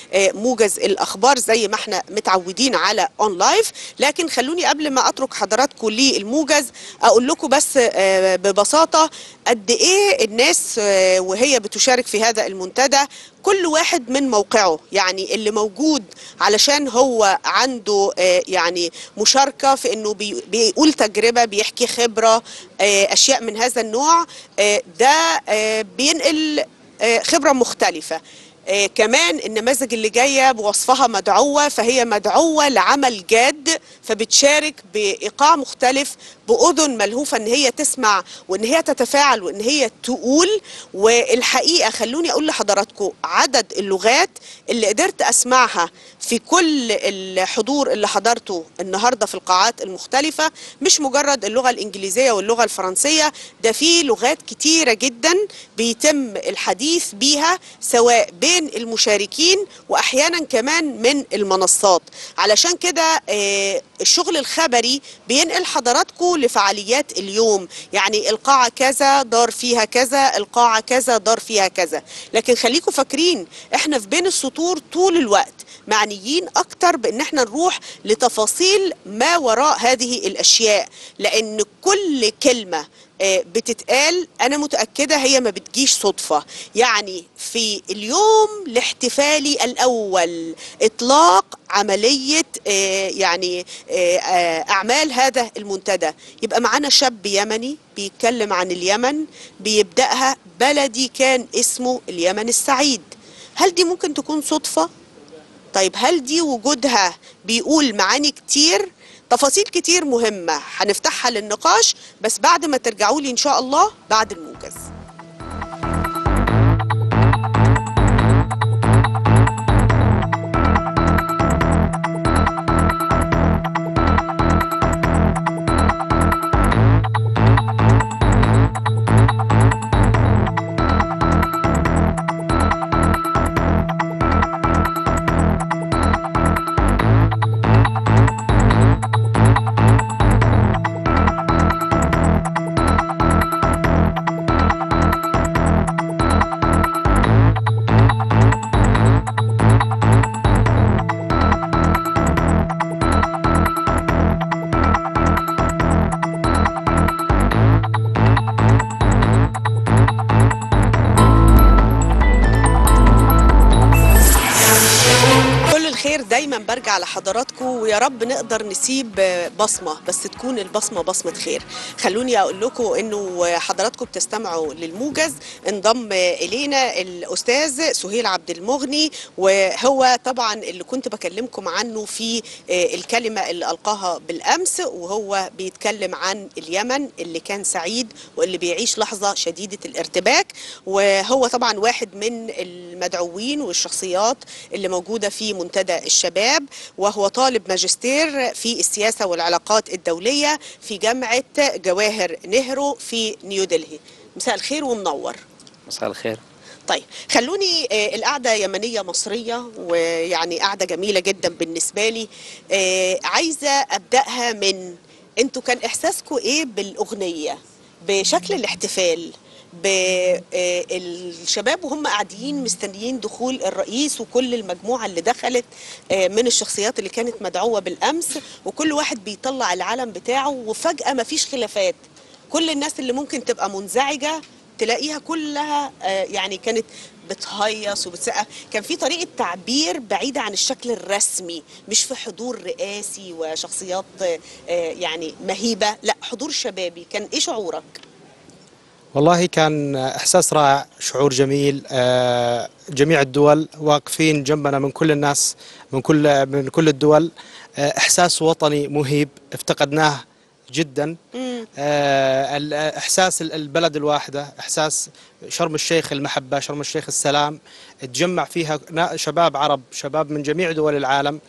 لموجز الاخبار زي ما احنا متعودين على اون لايف لكن خلوني قبل ما اترك حضراتكم للموجز اقول لكم بس آه، ببساطه قد ايه الناس آه، وهي بتشارك في هذا المنتدى كل واحد من موقعه يعني اللي موجود علشان هو عنده آه، يعني مشاركة في انه بي- بيقول تجربة بيحكي خبرة آه، اشياء من هذا النوع آه، ده آه، بينقل آه، خبرة مختلفة آه، كمان النماذج اللي جايه بوصفها مدعوه فهي مدعوه لعمل جاد فبتشارك بايقاع مختلف باذن ملهوفه ان هي تسمع وان هي تتفاعل وان هي تقول والحقيقه خلوني اقول لحضراتكم عدد اللغات اللي قدرت اسمعها في كل الحضور اللي حضرته النهارده في القاعات المختلفه مش مجرد اللغه الانجليزيه واللغه الفرنسيه ده في لغات كتيره جدا بيتم الحديث بيها سواء بين المشاركين واحيانا كمان من المنصات علشان كده آه، الشغل الخبري بينقل حضراتكم لفعاليات اليوم يعني القاعة كذا دار فيها كذا القاعة كذا دار فيها كذا لكن خليكم فاكرين احنا في بين السطور طول الوقت معنيين اكتر بان احنا نروح لتفاصيل ما وراء هذه الاشياء لان كل كلمه آه، بتتقال انا متاكده هي ما بتجيش صدفه يعني في اليوم الاحتفالي الاول اطلاق عمليه آه، يعني آه، آه، اعمال هذا المنتدى يبقى معانا شاب يمني بيتكلم عن اليمن بيبداها بلدي كان اسمه اليمن السعيد هل دي ممكن تكون صدفه طيب هل دي وجودها بيقول معاني كتير تفاصيل كتير مهمة هنفتحها للنقاش بس بعد ما ترجعوا لي إن شاء الله بعد الموجز الخير دايما برجع لحضراتكم ويا رب نقدر نسيب بصمة بس تكون البصمة بصمة خير خلوني أقول لكم أنه حضراتكم بتستمعوا للموجز انضم إلينا الأستاذ سهيل عبد المغني وهو طبعا اللي كنت بكلمكم عنه في الكلمة اللي ألقاها بالأمس وهو بيتكلم عن اليمن اللي كان سعيد واللي بيعيش لحظة شديدة الارتباك وهو طبعا واحد من المدعوين والشخصيات اللي موجودة في منتدى الشباب وهو طالب ماجستير في السياسة والعلاقات الدولية في جامعة جواهر نهرو في نيودلهي مساء الخير ومنور مساء الخير طيب خلوني آه، القعدة يمنية مصرية ويعني قعدة جميلة جدا بالنسبة لي آه، عايزة أبدأها من انتوا كان إحساسكم إيه بالأغنية بشكل الاحتفال بالشباب وهم قاعدين مستنيين دخول الرئيس وكل المجموعة اللي دخلت آه، من الشخصيات اللي كانت مدعوة بالأمس وكل واحد بيطلع العلم بتاعه وفجأة مفيش خلافات كل الناس اللي ممكن تبقى منزعجة تلاقيها كلها آه، يعني كانت بتهيص وبتسقف كان في طريقة تعبير بعيدة عن الشكل الرسمي مش في حضور رئاسي وشخصيات آه، آه، يعني مهيبة لا حضور شبابي كان ايه شعورك؟ والله كان احساس رائع شعور جميل آه، جميع الدول واقفين جنبنا من كل الناس من كل من كل الدول آه، احساس وطني مهيب افتقدناه جدا آه، ال- احساس ال- البلد الواحده احساس شرم الشيخ المحبه شرم الشيخ السلام تجمع فيها نا- شباب عرب شباب من جميع دول العالم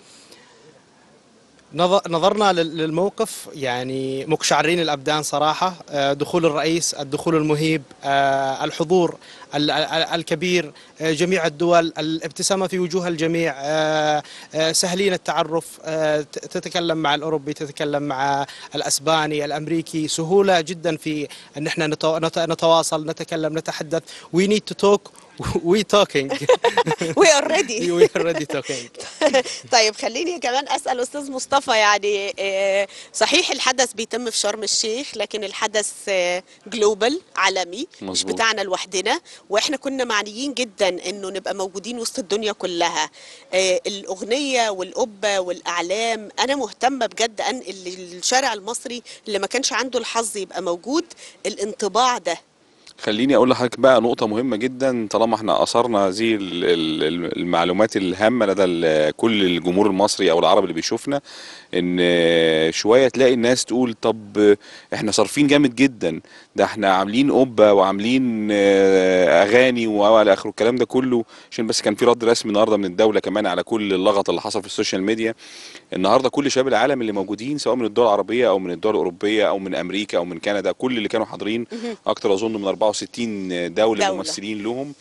نظ- نظرنا لل- للموقف يعني مقشعرين الابدان صراحه آه، دخول الرئيس الدخول المهيب آه، الحضور ال- ال- الكبير آه، جميع الدول الابتسامه في وجوه الجميع آه، آه، سهلين التعرف آه، ت- تتكلم مع الاوروبي تتكلم مع الاسباني الامريكي سهوله جدا في ان احنا نتو- نت- نتواصل نتكلم نتحدث we need to talk we talking وي اوريدي we already talking طيب خليني كمان اسال استاذ مصطفى يعني آه، صحيح الحدث بيتم في شرم الشيخ لكن الحدث جلوبال عالمي مش مظبوط. بتاعنا لوحدنا واحنا كنا معنيين جدا انه نبقى موجودين وسط الدنيا كلها آه، الاغنيه والقبه والاعلام انا مهتمه بجد انقل للشارع المصري اللي ما كانش عنده الحظ يبقى موجود الانطباع ده خليني اقول لحضرتك بقى نقطة مهمة جدا طالما احنا اثرنا هذه ال- ال- المعلومات الهامة لدى ال- كل الجمهور المصري او العربي اللي بيشوفنا ان شوية تلاقي الناس تقول طب احنا صارفين جامد جدا ده احنا عاملين قبة وعاملين آه، اغاني والى اخره الكلام ده كله عشان بس كان في رد رسمي النهارده من الدولة كمان على كل اللغط اللي حصل في السوشيال ميديا النهارده كل شباب العالم اللي موجودين سواء من الدول العربيه او من الدول الاوروبيه او من امريكا او من كندا كل اللي كانوا حاضرين اكتر اظن من 64 دوله, دولة. دولة. ممثلين لهم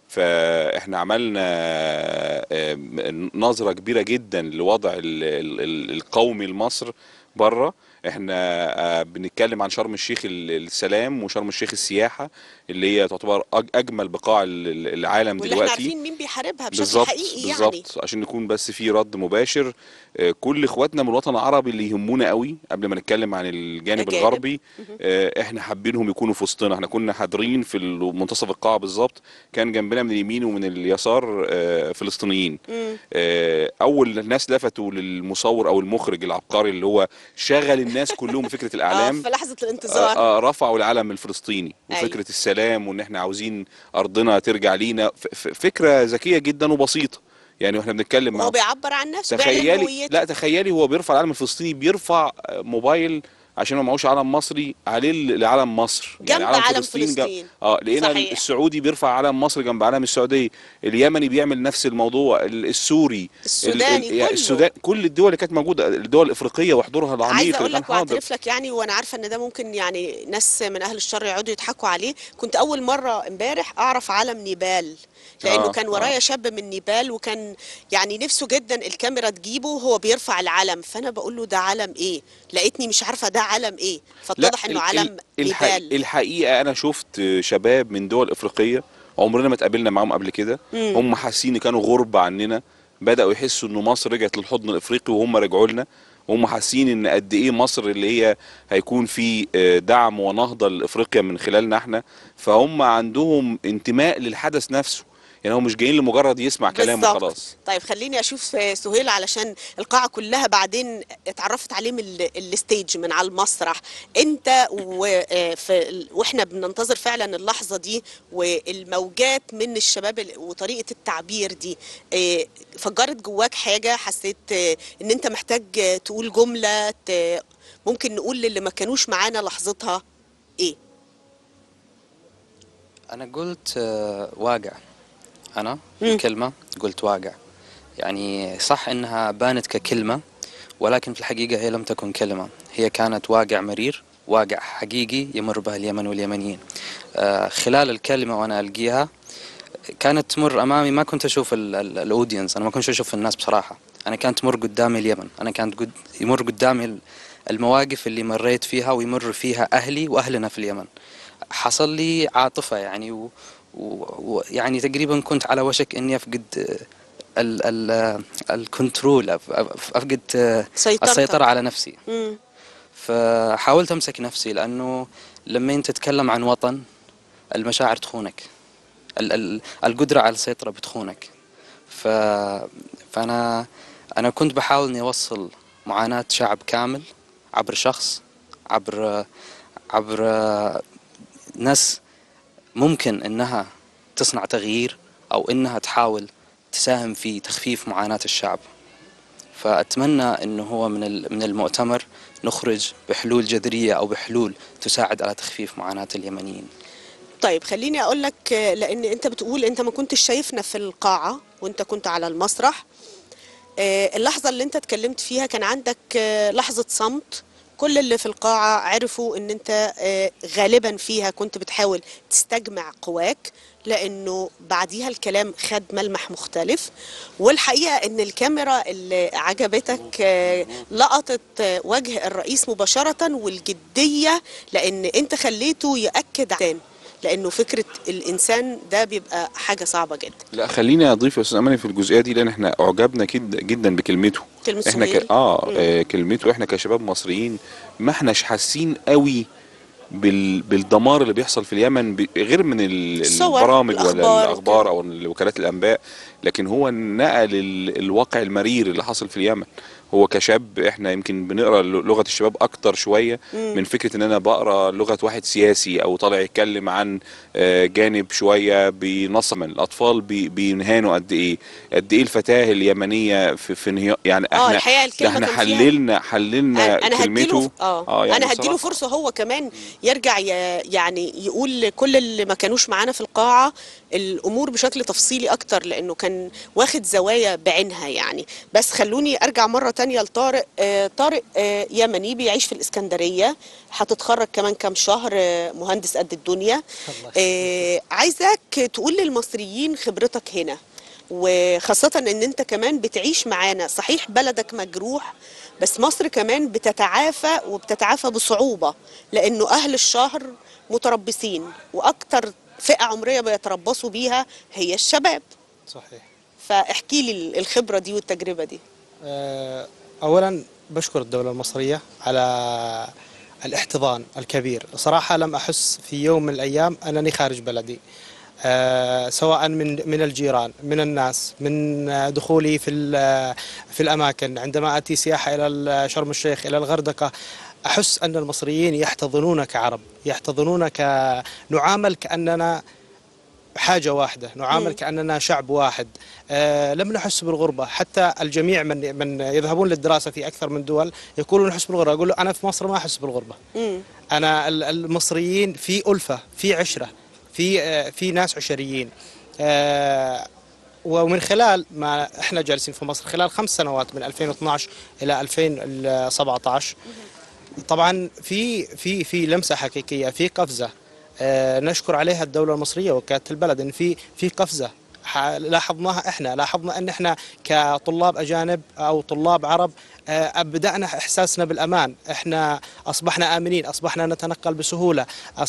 فاحنا عملنا آه، نظره كبيره جدا لوضع ال- ال- ال- القومي لمصر بره احنا آه، بنتكلم عن شرم الشيخ ال- السلام وشرم الشيخ السياحه اللي هي تعتبر أج- اجمل بقاع ال- ال- العالم واللي احنا دلوقتي عارفين مين بيحاربها بشكل بالظبط حقيقي يعني بالظبط عشان نكون بس في رد مباشر آه، كل اخواتنا من الوطن العربي اللي يهمونا قوي قبل ما نتكلم عن الجانب الجانب. الغربي آه، احنا حابينهم يكونوا في وسطنا احنا كنا حاضرين في منتصف القاعه بالظبط كان جنبنا من اليمين ومن اليسار آه، فلسطينيين آه، اول ناس لفتوا للمصور او المخرج العبقري اللي هو شغل الناس كلهم بفكره اه الاعلام في لحظه الانتظار آه آه، رفعوا العلم الفلسطيني أيوة. وفكره السلام وان احنا عاوزين ارضنا ترجع لينا ف- ف- فكره ذكيه جدا وبسيطه يعني واحنا بنتكلم وهو مع بيعبر عن نفسه بيعلن تخيلي هويته لا تخيلي هو بيرفع العلم الفلسطيني بيرفع آه، موبايل عشان ما معهوش علم مصري عليه ال- علم مصر جنب علم فلسطين. جنب اه لقينا صحيح. السعودي بيرفع علم مصر جنب علم السعوديه اليمني بيعمل نفس الموضوع ال- السوري السوداني يعني كله. السودان كل الدول اللي كانت موجوده الدول الافريقيه وحضورها العميق عايزه اقول اللي كان لك حاضر واعترف لك يعني وانا عارفه ان ده ممكن يعني ناس من اهل الشر يقعدوا يضحكوا عليه كنت اول مره امبارح اعرف علم نيبال لانه آه، كان آه. ورايا شاب من نيبال وكان يعني نفسه جدا الكاميرا تجيبه وهو بيرفع العلم فانا بقول له ده علم ايه لقيتني مش عارفه ده علم ايه فاتضح انه ال- علم ال- الح- نيبال الحقيقه انا شفت شباب من دول افريقيه عمرنا ما اتقابلنا معاهم قبل كده مم. هم حاسين إن كانوا غربة عننا بداوا يحسوا ان مصر رجعت للحضن الافريقي وهم رجعوا لنا وهم حاسين ان قد ايه مصر اللي هي هيكون في آه، دعم ونهضه لافريقيا من خلالنا احنا فهم عندهم انتماء للحدث نفسه يعني هو مش جايين لمجرد يسمع كلام بالظبط. وخلاص طيب خليني اشوف آه، سهيل علشان القاعه كلها بعدين اتعرفت عليه من ال- الستيج من على المسرح انت و- آه، في ال- واحنا بننتظر فعلا اللحظه دي والموجات من الشباب ال- وطريقه التعبير دي آه، فجرت جواك حاجه حسيت آه، ان انت محتاج آه، تقول جمله ت- ممكن نقول للي ما كانوش معانا لحظتها ايه أنا قلت آه، واقع أنا مم. الكلمة قلت واقع يعني صح إنها بانت ككلمة ولكن في الحقيقة هي لم تكن كلمة هي كانت واقع مرير واقع حقيقي يمر به اليمن واليمنيين آه، خلال الكلمة وأنا ألقيها كانت تمر أمامي ما كنت أشوف الأودينس أنا ما كنت أشوف الناس بصراحة أنا كانت تمر قدامي اليمن أنا كانت قد يمر قدامي ال- المواقف اللي مريت فيها ويمر فيها أهلي وأهلنا في اليمن حصل لي عاطفة يعني و... و... و... يعني تقريبا كنت على وشك اني افقد آه، ال... ال... الكنترول أف- أف- افقد آه، سيطرتك. السيطرة على نفسي مم. فحاولت امسك نفسي لانه لما انت تتكلم عن وطن المشاعر تخونك ال... ال... القدرة على السيطرة بتخونك ف... فانا انا كنت بحاول اني اوصل معاناة شعب كامل عبر شخص عبر عبر ناس ممكن انها تصنع تغيير او انها تحاول تساهم في تخفيف معاناة الشعب فاتمنى انه هو من ال- من المؤتمر نخرج بحلول جذرية او بحلول تساعد على تخفيف معاناة اليمنيين طيب خليني اقول لك آه، لان انت بتقول انت ما كنتش شايفنا في القاعه وانت كنت على المسرح آه، اللحظه اللي انت اتكلمت فيها كان عندك آه، لحظه صمت كل اللي في القاعه عرفوا ان انت آه، غالبا فيها كنت بتحاول تستجمع قواك لانه بعديها الكلام خد ملمح مختلف والحقيقه ان الكاميرا اللي عجبتك آه، لقطت آه، وجه الرئيس مباشره والجديه لان انت خليته ياكد عن لانه فكره الانسان ده بيبقى حاجه صعبه جدا لا خليني اضيف يا استاذ اماني في الجزئيه دي لان احنا اعجبنا جدا جدا بكلمته كلمة احنا سهيل. ك... اه آه، كلمته احنا كشباب مصريين ما احناش حاسين قوي بال... بالدمار اللي بيحصل في اليمن ب... غير من ال... الصور، البرامج ولا الأخبار الاخبار وكده. او وكالات الانباء لكن هو نقل ال... الواقع المرير اللي حصل في اليمن هو كشاب احنا يمكن بنقرا لغه الشباب اكتر شويه من فكره ان انا بقرا لغه واحد سياسي او طالع يتكلم عن آه، جانب شويه بنصما الاطفال بي... بينهانوا قد ايه قد ايه الفتاه اليمنيه في, في انهيار يعني اه احنا الحقيقه ده الكلمه احنا كان فيها حللنا حللنا انا هديله كلمته اه, يعني انا هديله بصراحة. فرصه هو كمان يرجع ي... يعني يقول لكل اللي ما كانوش معانا في القاعه الامور بشكل تفصيلي اكتر لانه كان واخد زوايا بعينها يعني بس خلوني ارجع مره تانية لطارق آه طارق آه يمني بيعيش في الاسكندريه هتتخرج كمان كام شهر آه مهندس قد الدنيا آه عايزك تقول للمصريين خبرتك هنا وخاصة ان انت كمان بتعيش معانا صحيح بلدك مجروح بس مصر كمان بتتعافى وبتتعافى بصعوبة لانه اهل الشهر متربصين واكتر فئة عمرية بيتربصوا بيها هي الشباب صحيح فاحكي لي الخبرة دي والتجربة دي آه، اولا بشكر الدوله المصريه على الاحتضان الكبير صراحه لم احس في يوم من الايام انني خارج بلدي آه، سواء من من الجيران من الناس من آه، دخولي في ال- في الاماكن عندما اتي سياحه الى ال- شرم الشيخ الى الغردقه احس ان المصريين يحتضنون كعرب يحتضنون ك نعامل كاننا حاجة واحدة نعامل كأننا شعب واحد آه لم نحس بالغربة حتى الجميع من من يذهبون للدراسة في أكثر من دول يقولون نحس بالغربة أقول له أنا في مصر ما أحس بالغربة مم. أنا ال- المصريين في ألفة في عشرة في آه في ناس عشريين آه ومن خلال ما احنا جالسين في مصر خلال خمس سنوات من 2012 الى 2017 طبعا في في في لمسه حقيقيه في قفزه آه، نشكر عليها الدوله المصريه وكاله البلد ان في في قفزه ح- لاحظناها احنا لاحظنا ان احنا كطلاب اجانب او طلاب عرب آه، بدانا احساسنا بالامان احنا اصبحنا امنين اصبحنا نتنقل بسهوله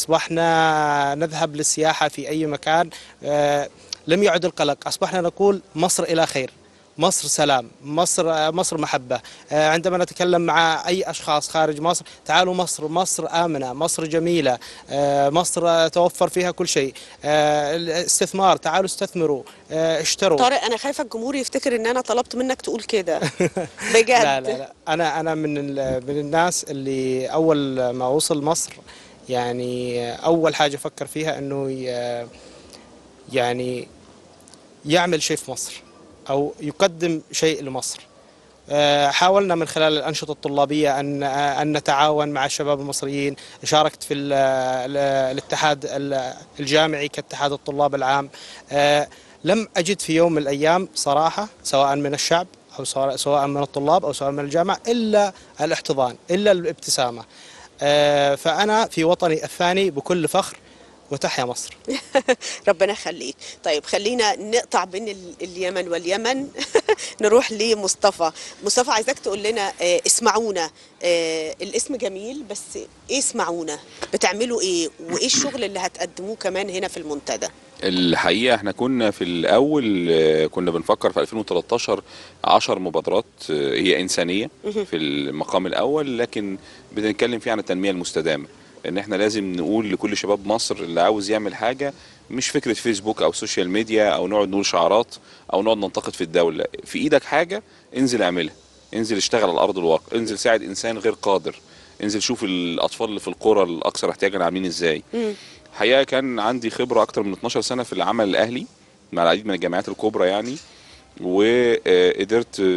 اصبحنا نذهب للسياحه في اي مكان آه، لم يعد القلق اصبحنا نقول مصر الى خير مصر سلام مصر مصر محبة آه، عندما نتكلم مع أي أشخاص خارج مصر تعالوا مصر مصر آمنة مصر جميلة آه، مصر آه، توفر فيها كل شيء آه، الاستثمار تعالوا استثمروا آه، اشتروا طارق انا خايفه الجمهور يفتكر ان انا طلبت منك تقول كده بجد لا لا لا انا انا من ال- من الناس اللي اول ما وصل مصر يعني اول حاجه فكر فيها انه ي- يعني يعمل شيء في مصر او يقدم شيء لمصر آه، حاولنا من خلال الأنشطة الطلابية أن أن نتعاون مع الشباب المصريين شاركت في ال- ال- الاتحاد ال- الجامعي كاتحاد الطلاب العام آه، لم أجد في يوم من الأيام صراحة سواء من الشعب أو سواء سواء من الطلاب أو سواء من الجامعة إلا الاحتضان إلا الابتسامة آه، فأنا في وطني الثاني بكل فخر وتحيا مصر ربنا يخليك طيب خلينا نقطع بين ال- اليمن واليمن نروح لمصطفى مصطفى عايزاك تقول لنا آه، اسمعونا آه، الاسم جميل بس ايه اسمعونا بتعملوا ايه وايه الشغل اللي هتقدموه كمان هنا في المنتدى الحقيقة احنا كنا في الأول آه، كنا بنفكر في 2013 عشر مبادرات آه، هي إنسانية في المقام الأول لكن بنتكلم فيه عن التنمية المستدامة إن احنا لازم نقول لكل شباب مصر اللي عاوز يعمل حاجة مش فكرة فيسبوك أو سوشيال ميديا أو نقعد نقول شعارات أو نقعد ننتقد في الدولة في إيدك حاجة انزل اعملها انزل اشتغل على أرض الواقع انزل ساعد إنسان غير قادر انزل شوف الأطفال اللي في القرى الأكثر احتياجا عاملين إزاي الحقيقه كان عندي خبره اكتر من 12 سنه في العمل الاهلي مع العديد من الجامعات الكبرى يعني وقدرت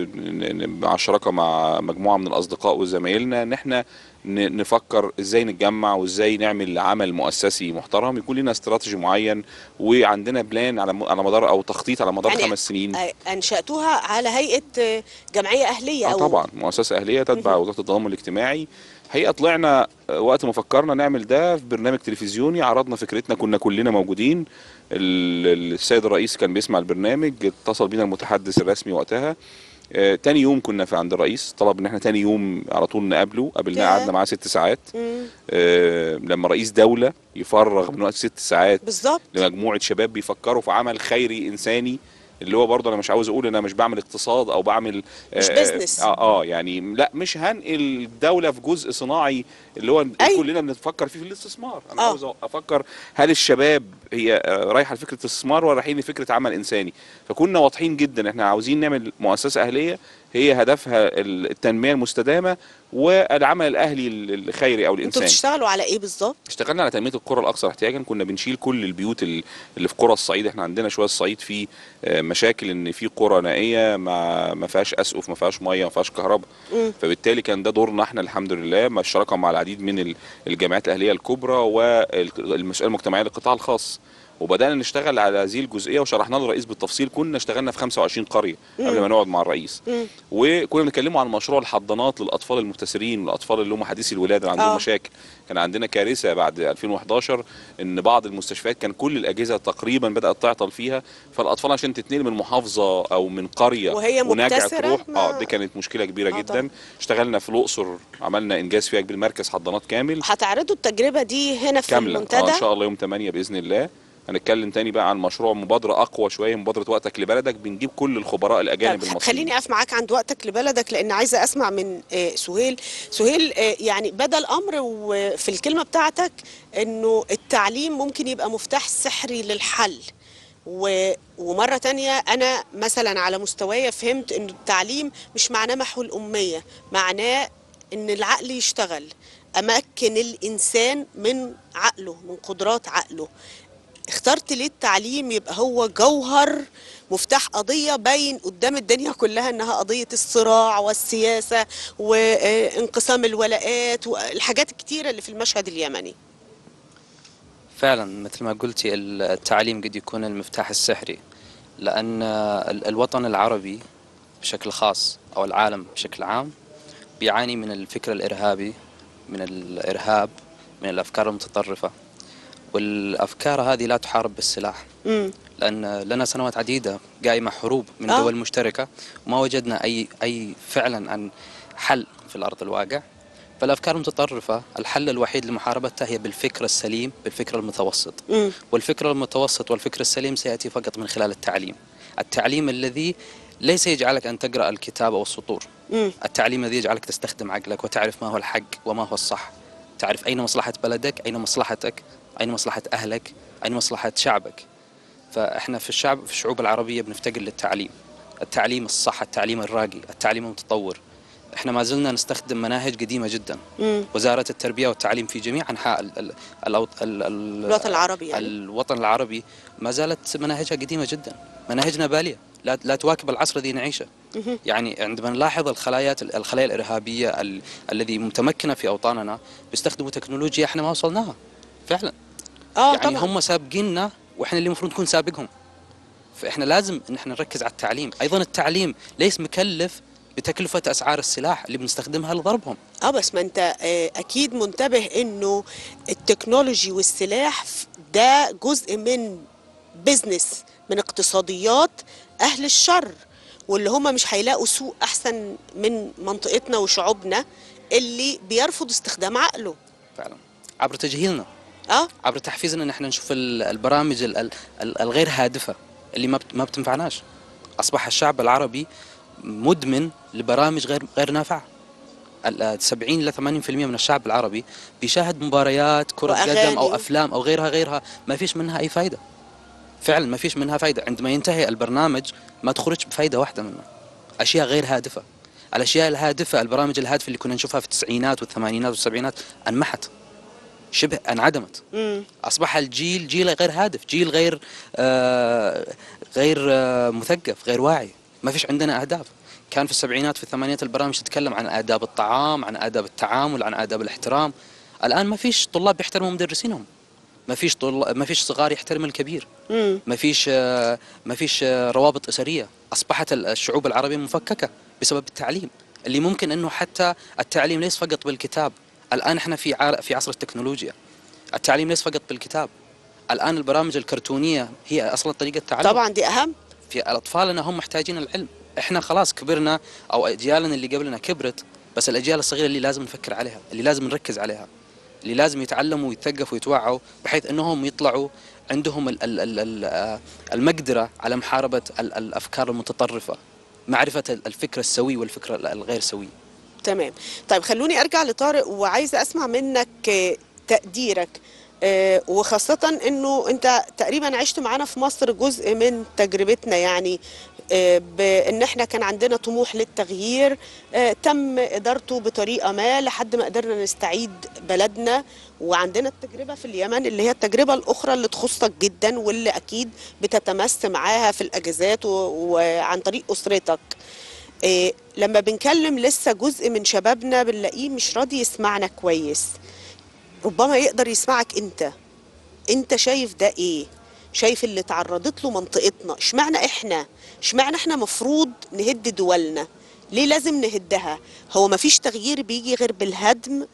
مع الشراكه مع مجموعه من الاصدقاء وزمايلنا ان احنا ن- نفكر ازاي نتجمع وازاي نعمل عمل مؤسسي محترم يكون لنا استراتيجي معين وعندنا بلان على م- على مدار او تخطيط على مدار يعني خمس سنين آه، انشاتوها على هيئه آه، جمعيه اهليه اه او طبعا مؤسسه اهليه تتبع وزاره التضامن الاجتماعي حقيقه طلعنا آه، وقت ما فكرنا نعمل ده في برنامج تلفزيوني عرضنا فكرتنا كنا كلنا موجودين ال- السيد الرئيس كان بيسمع البرنامج اتصل بينا المتحدث الرسمي وقتها آه، تاني يوم كنا في عند الرئيس طلب ان احنا تاني يوم على طول نقابله قابلناه ياه. قعدنا معاه ست ساعات مم، آه، لما رئيس دوله يفرغ من وقت ست ساعات بالظبط لمجموعه شباب بيفكروا في عمل خيري انساني اللي هو برضه انا مش عاوز اقول انا مش بعمل اقتصاد او بعمل مش آه، business. اه اه يعني لا مش هنقل الدوله في جزء صناعي اللي هو أيوة. كلنا بنفكر فيه في الاستثمار انا آه. عاوز افكر هل الشباب هي آه، رايحه لفكره استثمار ولا رايحين لفكره عمل انساني فكنا واضحين جدا احنا عاوزين نعمل مؤسسه اهليه هي هدفها التنميه المستدامه والعمل الاهلي الخيري او انتوا الانساني بتشتغلوا على ايه بالظبط اشتغلنا على تنميه القرى الاكثر احتياجا كنا بنشيل كل البيوت ال- اللي في قرى الصعيد احنا عندنا شويه الصعيد فيه آه، مشاكل ان في قرى نائيه ما ما فيهاش اسقف ما فيهاش ميه ما فيهاش كهرباء مم. فبالتالي كان ده دورنا احنا الحمد لله مع الشراكه مع العديد من ال- الجامعات الاهليه الكبرى والمسؤوليه المجتمعيه للقطاع الخاص وبدانا نشتغل على هذه الجزئيه وشرحنا للرئيس بالتفصيل كنا اشتغلنا في 25 قريه قبل ما نقعد مع الرئيس مم. وكنا بنتكلموا عن مشروع الحضانات للاطفال المبتسرين والاطفال اللي هم حديثي الولاده اللي عندهم آه. مشاكل كان عندنا كارثه بعد 2011 ان بعض المستشفيات كان كل الاجهزه تقريبا بدات تعطل فيها فالاطفال عشان تتنقل من محافظه او من قريه وهي ونرجع مبتسرة تروح ما- اه دي كانت مشكله كبيره آه جدا طبعا. اشتغلنا في الاقصر عملنا انجاز فيها كبير مركز حضانات كامل هتعرضوا التجربه دي هنا في كامله المنتدى اه ان شاء الله يوم 8 باذن الله هنتكلم تاني بقى عن مشروع مبادره اقوى شويه مبادره وقتك لبلدك بنجيب كل الخبراء الاجانب طب المصريين خليني اقف معاك عند وقتك لبلدك لان عايزه اسمع من آه، سهيل سهيل آه، يعني بدا الامر وفي الكلمه بتاعتك انه التعليم ممكن يبقى مفتاح سحري للحل و... ومرة تانية أنا مثلا على مستواي فهمت أن التعليم مش معناه محو الأمية معناه أن العقل يشتغل أمكن الإنسان من عقله من قدرات عقله اخترت ليه التعليم يبقى هو جوهر مفتاح قضية باين قدام الدنيا كلها انها قضية الصراع والسياسة وانقسام الولاءات والحاجات الكتيرة اللي في المشهد اليمني فعلا مثل ما قلتي التعليم قد يكون المفتاح السحري لأن ال- الوطن العربي بشكل خاص أو العالم بشكل عام بيعاني من الفكر الإرهابي من الإرهاب من الأفكار المتطرفة والأفكار هذه لا تحارب بالسلاح امم لأن لنا سنوات عديدة قايمة حروب من آه. دول مشتركة وما وجدنا أي أي فعلا عن حل في الأرض الواقع فالأفكار المتطرفة الحل الوحيد لمحاربتها هي بالفكر السليم بالفكر المتوسط امم والفكر المتوسط والفكر السليم سيأتي فقط من خلال التعليم التعليم الذي ليس يجعلك أن تقرأ الكتاب أو السطور مم. التعليم الذي يجعلك تستخدم عقلك وتعرف ما هو الحق وما هو الصح تعرف أين مصلحة بلدك أين مصلحتك أين مصلحة أهلك أين مصلحة شعبك فإحنا في الشعب في الشعوب العربية بنفتقر للتعليم التعليم الصح التعليم الراقي التعليم المتطور احنا ما زلنا نستخدم مناهج قديمة جدا مم. وزارة التربية والتعليم في جميع أنحاء ال ال ال ال ال الوطن العربي يعني. الوطن العربي ما زالت مناهجها قديمة جدا مناهجنا بالية لا, لا تواكب العصر الذي نعيشه مهم. يعني عندما نلاحظ الخلايات الخلايا الإرهابية ال الذي متمكنة في أوطاننا بيستخدموا تكنولوجيا احنا ما وصلناها فعلا اه يعني طبعا هم سابقيننا واحنا اللي المفروض نكون سابقهم فاحنا لازم ان احنا نركز على التعليم ايضا التعليم ليس مكلف بتكلفة أسعار السلاح اللي بنستخدمها لضربهم اه بس ما انت آه، اكيد منتبه انه التكنولوجي والسلاح ف- ده جزء من بيزنس من اقتصاديات اهل الشر واللي هم مش هيلاقوا سوق احسن من منطقتنا وشعوبنا اللي بيرفض استخدام عقله فعلا عبر تجهيلنا اه عبر تحفيزنا ان احنا نشوف ال- البرامج ال- ال- ال- الغير هادفه اللي ما بت- ما بتنفعناش اصبح الشعب العربي مدمن لبرامج غير غير نافعه ال- 70 الى 80% من الشعب العربي بيشاهد مباريات كره وأغاني. قدم او افلام او غيرها غيرها ما فيش منها اي فائده فعلا ما فيش منها فائده عندما ينتهي البرنامج ما تخرج بفائده واحده منه اشياء غير هادفه الاشياء الهادفه البرامج الهادفه اللي كنا نشوفها في التسعينات والثمانينات والسبعينات انمحت شبه انعدمت امم اصبح الجيل جيل غير هادف جيل غير آه غير آه مثقف غير واعي ما فيش عندنا اهداف كان في السبعينات في الثمانينات البرامج تتكلم عن آداب الطعام عن آداب التعامل عن آداب الاحترام الآن ما فيش طلاب بيحترموا مدرسينهم ما فيش طل... ما فيش صغار يحترم الكبير امم ما فيش آه، ما فيش آه، روابط أسرية أصبحت ال- الشعوب العربية مفككة بسبب التعليم اللي ممكن أنه حتى التعليم ليس فقط بالكتاب الآن احنا في عار... في عصر التكنولوجيا التعليم ليس فقط بالكتاب الآن البرامج الكرتونية هي أصلا طريقة تعلم طبعا دي اهم في اطفالنا هم محتاجين العلم احنا خلاص كبرنا او اجيالنا اللي قبلنا كبرت بس الاجيال الصغيره اللي لازم نفكر عليها اللي لازم نركز عليها اللي لازم يتعلموا ويتثقفوا ويتوعوا بحيث انهم يطلعوا عندهم ال ال ال ال آه، المقدره على محاربه ال الافكار المتطرفه معرفه ال- الفكر السوي والفكر ال- الغير سوي تمام طيب خلوني ارجع لطارق وعايزه اسمع منك آه، تقديرك آه، وخاصة انه انت تقريبا عشت معانا في مصر جزء من تجربتنا يعني آه، بان احنا كان عندنا طموح للتغيير آه، تم ادارته بطريقة ما لحد ما قدرنا نستعيد بلدنا وعندنا التجربة في اليمن اللي هي التجربة الاخرى اللي تخصك جدا واللي اكيد بتتمس معاها في الاجازات و- وعن طريق اسرتك إيه لما بنكلم لسه جزء من شبابنا بنلاقيه مش راضي يسمعنا كويس ربما يقدر يسمعك انت انت شايف ده ايه شايف اللي تعرضت له منطقتنا اشمعنى احنا اشمعنى احنا مفروض نهد دولنا ليه لازم نهدها هو مفيش تغيير بيجي غير بالهدم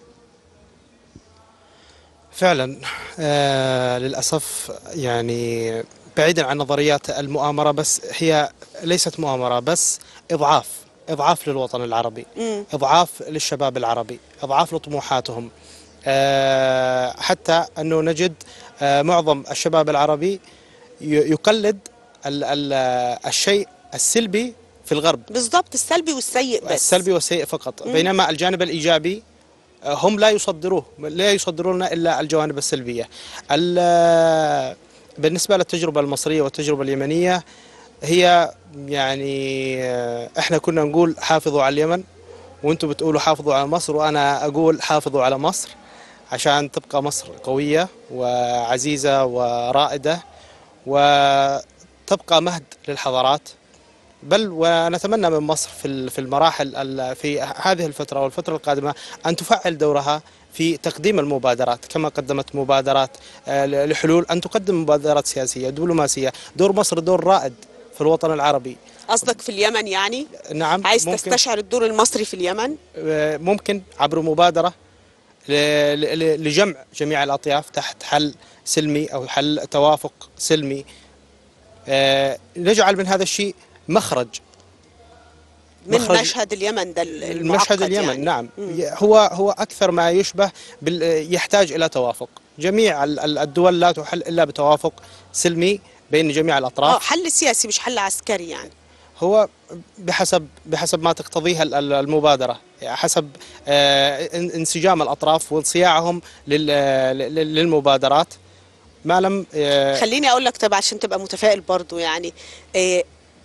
فعلا آه للأسف يعني بعيدا عن نظريات المؤامرة بس هي ليست مؤامرة بس إضعاف إضعاف للوطن العربي مم. إضعاف للشباب العربي إضعاف لطموحاتهم آه حتى أنه نجد آه معظم الشباب العربي ي- يقلد ال ال الشيء السلبي في الغرب بالظبط السلبي والسيء بس السلبي والسيء فقط مم. بينما الجانب الإيجابي آه، هم لا يصدروه لا يصدرون لنا إلا الجوانب السلبية ال- بالنسبة للتجربة المصرية والتجربة اليمنية هي يعني آه، احنا كنا نقول حافظوا على اليمن وانتم بتقولوا حافظوا على مصر وانا اقول حافظوا على مصر عشان تبقى مصر قوية وعزيزة ورائدة وتبقى مهد للحضارات بل ونتمنى من مصر في ال- في المراحل ال- في هذه الفترة والفترة القادمة أن تفعل دورها في تقديم المبادرات كما قدمت مبادرات آه، ل- لحلول أن تقدم مبادرات سياسية دبلوماسية دور مصر دور رائد في الوطن العربي قصدك في اليمن يعني نعم عايز ممكن تستشعر الدور المصري في اليمن آه، ممكن عبر مبادرة ل- ل- لجمع جميع الأطياف تحت حل سلمي أو حل توافق سلمي آه، نجعل من هذا الشيء مخرج من مخرج- مشهد اليمن ده ال- المشهد المعقد اليمن يعني. نعم مم. ي- هو هو اكثر ما يشبه بال يحتاج الى توافق جميع ال- ال- الدول لا تحل الا بتوافق سلمي بين جميع اه الاطراف حل سياسي مش حل عسكري يعني هو بحسب بحسب ما تقتضيها ال- ال- المبادره يعني حسب آه، ان- انسجام الاطراف وانصياعهم لل- لل- للمبادرات ما لم آه، خليني اقول لك طب عشان تبقى متفائل برضو يعني آه،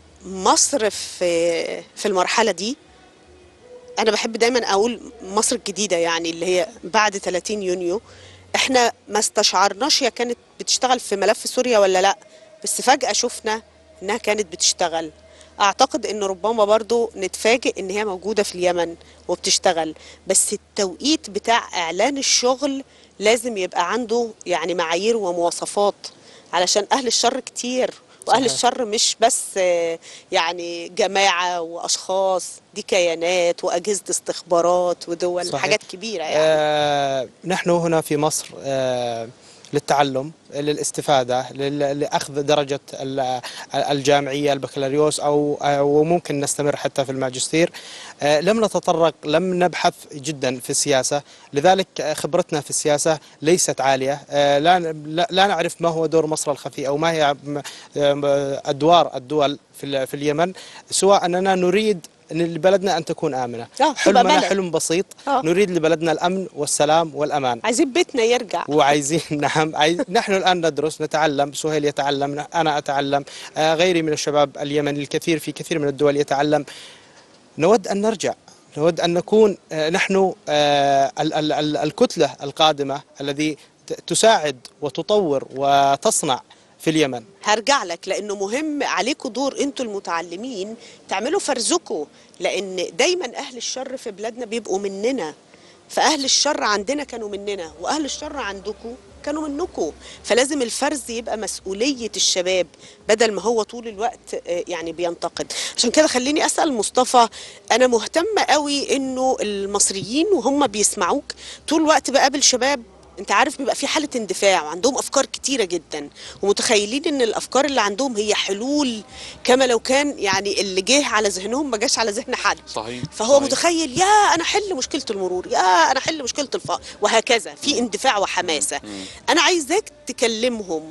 مصر في في المرحله دي انا بحب دايما اقول مصر الجديده يعني اللي هي بعد 30 يونيو احنا ما استشعرناش هي كانت بتشتغل في ملف سوريا ولا لا بس فجاه شفنا انها كانت بتشتغل اعتقد ان ربما برضو نتفاجئ ان هي موجوده في اليمن وبتشتغل بس التوقيت بتاع اعلان الشغل لازم يبقى عنده يعني معايير ومواصفات علشان اهل الشر كتير واهل صحيح. الشر مش بس آه، يعني جماعه واشخاص دي كيانات واجهزه استخبارات ودول صحيح. حاجات كبيره يعني آه، نحن هنا في مصر آه، للتعلم للاستفادة لل- لأخذ درجة ال- الجامعية البكالوريوس أو أو ممكن نستمر حتى في الماجستير آه، لم نتطرق لم نبحث جدا في السياسة لذلك آه، خبرتنا في السياسة ليست عالية آه، لا لا- لا نعرف ما هو دور مصر الخفي أو ما هي م- آه، أدوار الدول في ال- في اليمن سواء أننا نريد أن لبلدنا أن تكون آمنة آه، تبقى حلمنا بلد. حلم بسيط آه. نريد لبلدنا الأمن والسلام والأمان عايزين بيتنا يرجع وعايزين نعم عايز نحن الآن ندرس نتعلم سهيل يتعلم أنا أتعلم آه، غيري من الشباب اليمني الكثير في كثير من الدول يتعلم نود أن نرجع نود أن نكون آه، نحن آه، ال- ال- ال- الكتلة القادمة الذي ت- تساعد وتطور وتصنع في اليمن هرجع لك لانه مهم عليكم دور انتوا المتعلمين تعملوا فرزكم لان دايما اهل الشر في بلادنا بيبقوا مننا فاهل الشر عندنا كانوا مننا واهل الشر عندكم كانوا منكم فلازم الفرز يبقى مسؤولية الشباب بدل ما هو طول الوقت آه، يعني بينتقد عشان كده خليني أسأل مصطفى أنا مهتمة قوي إنه المصريين وهم بيسمعوك طول الوقت بقابل شباب انت عارف بيبقى في حاله اندفاع وعندهم افكار كتيره جدا ومتخيلين ان الافكار اللي عندهم هي حلول كما لو كان يعني اللي جه على ذهنهم ما جاش على ذهن حد صحيح فهو صحيح. متخيل يا انا احل مشكله المرور يا انا احل مشكله الفقر وهكذا في اندفاع وحماسه انا عايزاك تكلمهم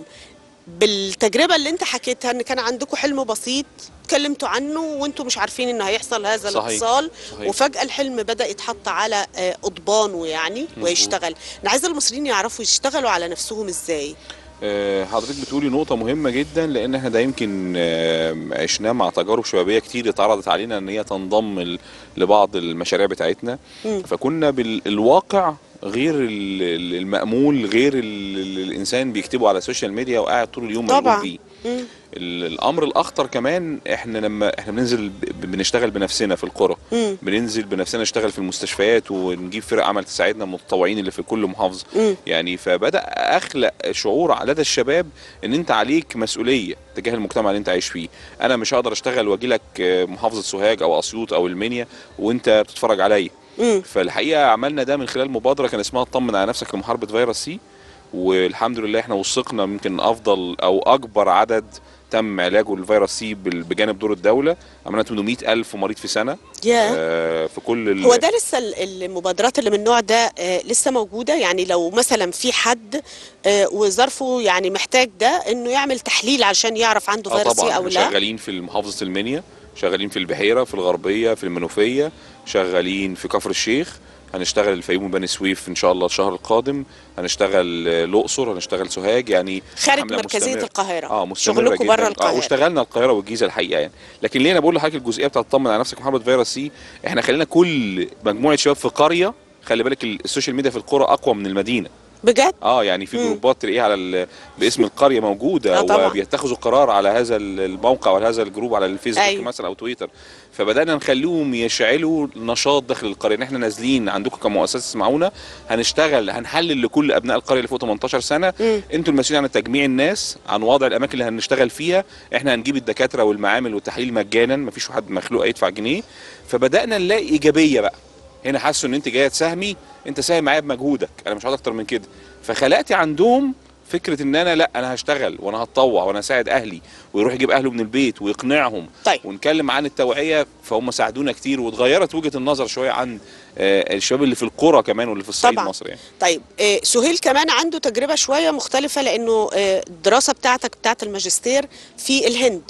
بالتجربه اللي انت حكيتها ان كان عندكم حلم بسيط اتكلمتوا عنه وانتم مش عارفين ان هيحصل هذا صحيح. الاتصال صحيح. وفجاه الحلم بدا يتحط على آه، قضبانه يعني مظبوط. ويشتغل انا عايزه المصريين يعرفوا يشتغلوا على نفسهم ازاي آه، حضرتك بتقولي نقطة مهمة جدا لأن احنا ده يمكن آه، عشناه مع تجارب شبابية كتير اتعرضت علينا إن هي تنضم ل- لبعض المشاريع بتاعتنا مم. فكنا بالواقع غير ال- ال- المأمول غير ال- ال- الإنسان بيكتبه على السوشيال ميديا وقاعد طول اليوم مشغول طبعا بيه مم. ال- الامر الاخطر كمان احنا لما احنا بننزل ب- بنشتغل بنفسنا في القرى مم. بننزل بنفسنا نشتغل في المستشفيات ونجيب فرق عمل تساعدنا المتطوعين اللي في كل محافظه مم. يعني فبدا اخلق شعور لدى الشباب ان انت عليك مسؤوليه تجاه المجتمع اللي انت عايش فيه انا مش هقدر اشتغل واجي لك محافظه سوهاج او اسيوط او المنيا وانت بتتفرج عليا مم. فالحقيقه عملنا ده من خلال مبادره كان اسمها اطمن على نفسك لمحاربه فيروس سي والحمد لله احنا وثقنا يمكن افضل او اكبر عدد تم علاجه للفيروس سي بال- بجانب دور الدوله عملنا 800 الف مريض في سنه يا آه، في كل ال- هو ده لسه ال- المبادرات اللي من النوع ده آه، لسه موجودة يعني لو مثلا في حد آه، وظرفه يعني محتاج ده انه يعمل تحليل عشان يعرف عنده اه فيروس طبعا سي او احنا لا شغالين في محافظه المنيا شغالين في البحيره في الغربيه في المنوفيه شغالين في كفر الشيخ هنشتغل الفيوم وبني سويف ان شاء الله الشهر القادم هنشتغل آه، الاقصر هنشتغل سوهاج يعني خارج حملة مركزية مستمرة. القاهرة اه مستمره شغلكم جدا بره اه القاهرة واشتغلنا القاهره والجيزه الحقيقه يعني لكن ليه انا بقول لحضرتك الجزئيه بتاعت تطمن على نفسك محمد فيروس سي احنا خلينا كل مجموعه شباب في قريه خلي بالك ال- السوشيال ميديا في القرى اقوى من المدينه بجد اه يعني في مم. جروبات تلاقيها على ال- باسم القريه موجوده آه طبعا. وبيتخذوا قرار على هذا ال- الموقع وعلى هذا الجروب على الفيسبوك أيوة. مثلا او تويتر فبدانا نخليهم يشعلوا نشاط داخل القريه ان احنا نازلين عندكم كمؤسسه تسمعونا هنشتغل هنحلل لكل ابناء القريه اللي فوق 18 سنه مم. انتوا المسؤولين عن تجميع الناس عن وضع الاماكن اللي هنشتغل فيها احنا هنجيب الدكاتره والمعامل والتحليل مجانا مفيش واحد مخلوق يدفع جنيه فبدانا نلاقي ايجابيه بقى هنا حسوا ان انت جايه تساهمي انت ساهم معايا بمجهودك انا مش عاوز اكتر من كده فخلقت عندهم فكره ان انا لا انا هشتغل وانا هتطوع وانا هساعد اهلي ويروح يجيب اهله من البيت ويقنعهم طيب. ونتكلم عن التوعيه فهم ساعدونا كتير واتغيرت وجهه النظر شويه عن آه، الشباب اللي في القرى كمان واللي في الصعيد طبعا. مصر يعني طيب آه، سهيل كمان عنده تجربة شوية مختلفة لأنه آه، الدراسة بتاعتك بتاعت الماجستير في الهند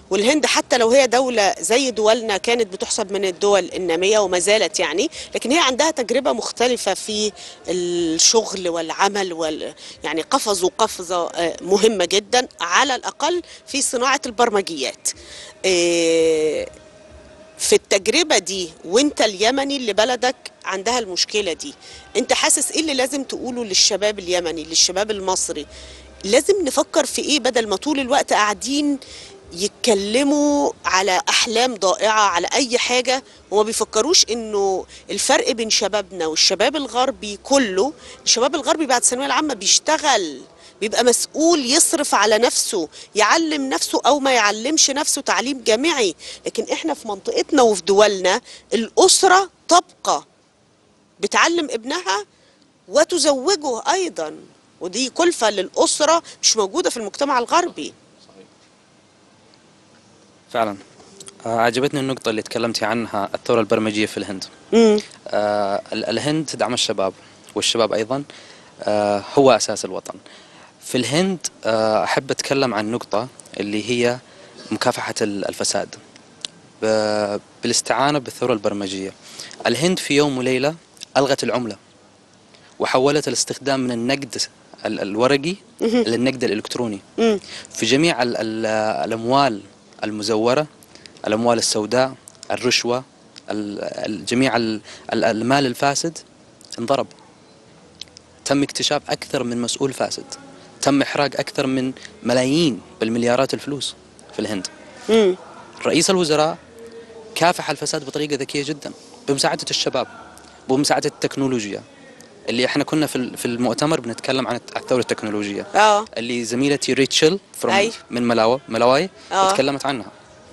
والهند حتى لو هي دولة زي دولنا كانت بتحسب من الدول النامية وما زالت يعني لكن هي عندها تجربة مختلفة في الشغل والعمل وال يعني قفزوا قفزة آه، مهمة جدا على الأقل في صناعة البرمجيات آه، في التجربة دي وانت اليمني اللي بلدك عندها المشكلة دي انت حاسس ايه اللي لازم تقوله للشباب اليمني للشباب المصري لازم نفكر في ايه بدل ما طول الوقت قاعدين يتكلموا على احلام ضائعه على اي حاجه وما بيفكروش انه الفرق بين شبابنا والشباب الغربي كله الشباب الغربي بعد الثانويه العامه بيشتغل بيبقى مسؤول يصرف على نفسه يعلم نفسه او ما يعلمش نفسه تعليم جامعي لكن احنا في منطقتنا وفي دولنا الاسره تبقى بتعلم ابنها وتزوجه ايضا ودي كلفه للاسره مش موجوده في المجتمع الغربي فعلا آه، عجبتني النقطة اللي تكلمتي عنها الثورة البرمجية في الهند امم آه، ال- الهند تدعم الشباب والشباب أيضا آه، هو أساس الوطن في الهند آه، أحب أتكلم عن نقطة اللي هي مكافحة ال- الفساد ب- بالاستعانة بالثورة البرمجية الهند في يوم وليلة ألغت العملة وحولت الاستخدام من النقد ال- الورقي للنقد الإلكتروني امم في جميع ال ال الأموال المزورة الأموال السوداء الرشوة ال- ال- جميع ال- ال- المال الفاسد انضرب تم اكتشاف أكثر من مسؤول فاسد تم إحراق أكثر من ملايين بالمليارات الفلوس في الهند امم رئيس الوزراء كافح الفساد بطريقة ذكية جدا بمساعدة الشباب بمساعدة التكنولوجيا اللي احنا كنا في ال- في المؤتمر بنتكلم عن الثورة التكنولوجية اه اللي زميلتي ريتشل from أي. من ملاوي ملاواي آه. تكلمت عنها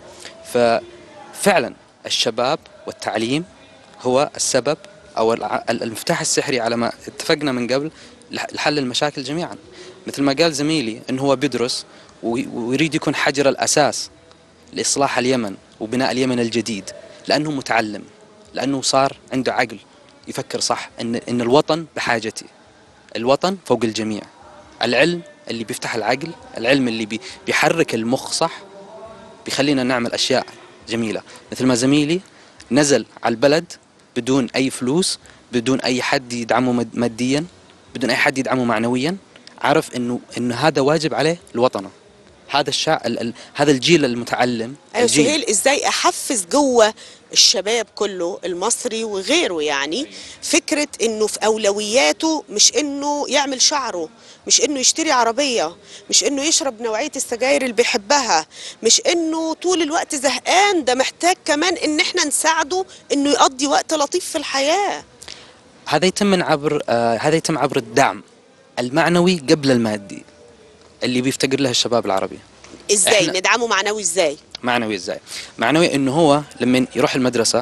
ففعلا الشباب والتعليم هو السبب او الع- ال- المفتاح السحري على ما اتفقنا من قبل لح- لحل المشاكل جميعا مثل ما قال زميلي انه هو بيدرس وي- ويريد يكون حجر الاساس لاصلاح اليمن وبناء اليمن الجديد لانه متعلم لانه صار عنده عقل يفكر صح ان ان الوطن بحاجتي الوطن فوق الجميع العلم اللي بيفتح العقل العلم اللي بي بيحرك المخ صح بيخلينا نعمل أشياء جميلة مثل ما زميلي نزل على البلد بدون أي فلوس بدون أي حد يدعمه مد- ماديا بدون أي حد يدعمه معنويا عرف إنه إنه هذا واجب عليه لوطنه هذا الشع ال ال هذا الجيل المتعلم ايوه الجيل سهيل ازاي احفز جوه الشباب كله المصري وغيره يعني فكره انه في اولوياته مش انه يعمل شعره مش انه يشتري عربيه مش انه يشرب نوعيه السجاير اللي بيحبها مش انه طول الوقت زهقان ده محتاج كمان ان احنا نساعده انه يقضي وقت لطيف في الحياه هذا يتم من عبر آه هذا يتم عبر الدعم المعنوي قبل المادي اللي بيفتقر له الشباب العربي ازاي إحنا- ندعمه معنوي ازاي معنوي ازاي؟ معنوي انه هو لما يروح المدرسه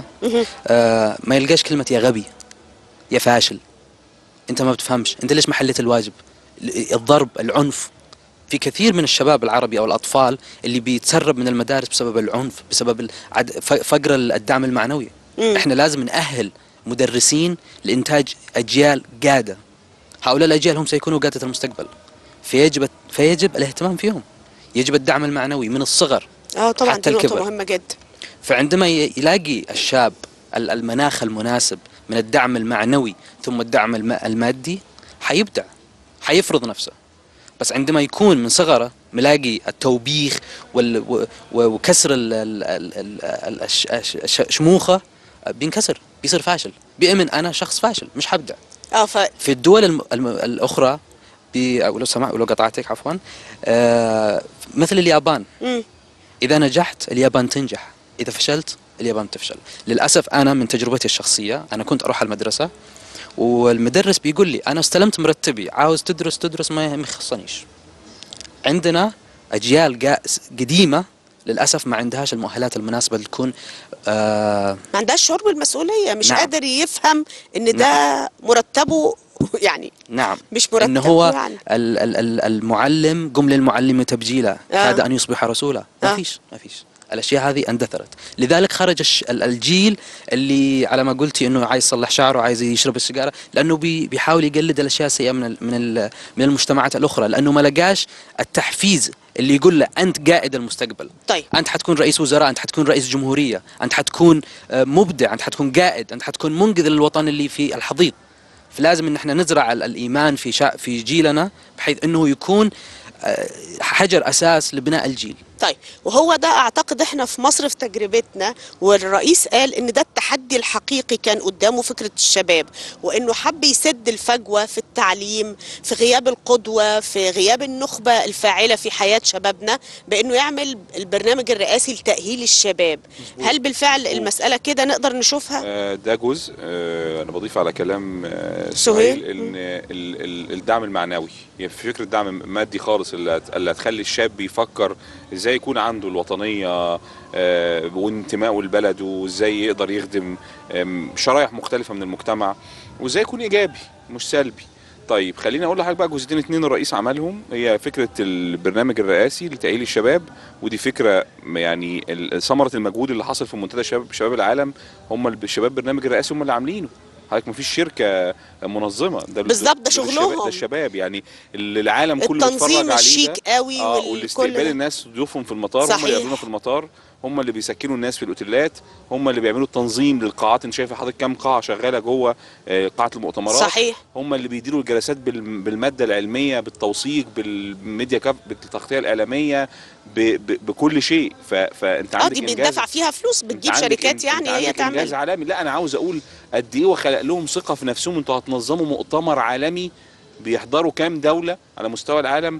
آه ما يلقاش كلمه يا غبي يا فاشل انت ما بتفهمش انت ليش ما حليت الواجب ال- الضرب العنف في كثير من الشباب العربي او الاطفال اللي بيتسرب من المدارس بسبب العنف بسبب العد... ف- فقر الدعم المعنوي مم. احنا لازم نأهل مدرسين لانتاج اجيال قاده هؤلاء الاجيال هم سيكونوا قاده المستقبل فيجب فيجب الاهتمام فيهم يجب الدعم المعنوي من الصغر اه طبعا حتى دي نقطه الكبر. مهمه جدا فعندما ي- يلاقي الشاب ال- المناخ المناسب من الدعم المعنوي ثم الدعم الم- المادي حيبدع حيفرض نفسه بس عندما يكون من صغره ملاقي التوبيخ وال و- و- وكسر ال- ال- ال- ال- ال- الش- الش- الش- شموخه بينكسر بيصير فاشل بيأمن انا شخص فاشل مش حبدع اه ف في الدول الم... الم... الاخرى بي... أو لو سمح لو قطعتك عفوا آه... مثل اليابان مم. اذا نجحت اليابان تنجح اذا فشلت اليابان تفشل للاسف انا من تجربتي الشخصيه انا كنت اروح المدرسه والمدرس بيقول لي انا استلمت مرتبي عاوز تدرس تدرس ما ما يخصنيش عندنا اجيال قا- قديمه للاسف ما عندهاش المؤهلات المناسبه لتكون آه ما عندهاش شعور بالمسؤوليه مش نعم. قادر يفهم ان ده مرتبه يعني نعم مش مرتب ان هو يعني. ال ال ال المعلم قم للمعلم تبجيلا آه. كاد ان يصبح رسولا ما آه. فيش ما فيش الاشياء هذه اندثرت لذلك خرج الش- ال- الجيل اللي على ما قلتي انه عايز يصلح شعره عايز يشرب السيجاره لانه بي بيحاول يقلد الاشياء السيئه من ال من ال من المجتمعات الاخرى لانه ما لقاش التحفيز اللي يقول له انت قائد المستقبل طيب انت حتكون رئيس وزراء انت حتكون رئيس جمهوريه انت حتكون آه، مبدع انت حتكون قائد انت حتكون منقذ للوطن اللي في الحضيض فلازم ان احنا نزرع ال- الايمان في شا في جيلنا بحيث انه يكون آه، حجر اساس لبناء الجيل طيب وهو ده اعتقد احنا في مصر في تجربتنا والرئيس قال ان ده التحدي الحقيقي كان قدامه فكره الشباب وانه حب يسد الفجوه في التعليم في غياب القدوه في غياب النخبه الفاعله في حياه شبابنا بانه يعمل البرنامج الرئاسي لتاهيل الشباب هل بالفعل المساله كده نقدر نشوفها آه، ده جزء آه، انا بضيف على كلام آه، سهيل. سهيل ان ال- ال- الدعم المعنوي يعني في فكره دعم مادي خالص اللي هت- اللي هتخلي الشاب يفكر ازاي يكون عنده الوطنيه آه، وانتمائه لبلده وازاي يقدر يخدم آم، شرايح مختلفه من المجتمع وازاي يكون ايجابي مش سلبي طيب خليني اقول لحضرتك بقى جزئين اتنين الرئيس عملهم هي فكره البرنامج الرئاسي لتاهيل الشباب ودي فكره يعني ال- ثمره المجهود اللي حصل في منتدى شباب شباب العالم هم ال- الشباب برنامج الرئاسي هم اللي عاملينه حضرتك مفيش شركه منظمه ده بالظبط، ده الشباب- شغلهم. ده الشباب يعني اللي العالم كله بيتفرج التنظيم عليه الشيك ده قوي اه والكل والاستقبال ده. الناس ضيوفهم في المطار هم صحيح. اللي يقابلونا في المطار هم اللي بيسكنوا الناس في الاوتيلات هم اللي بيعملوا التنظيم للقاعات انت شايفه حضرتك كام قاعه شغاله جوه آه، قاعه المؤتمرات صحيح هم اللي بيديروا الجلسات بال- بالماده العلميه بالتوثيق بالميديا كاب بالتغطيه الاعلاميه ب... ب... بكل شيء ف... فانت اه عندك دي إنجاز- بيدفع فيها فلوس أنت بتجيب عندك شركات إن- يعني أنت هي عندك انجاز تعمل عالمي لا انا عاوز اقول قد ايه وخلق لهم ثقه في نفسهم انتوا هتنظموا مؤتمر عالمي بيحضروا كام دوله على مستوى العالم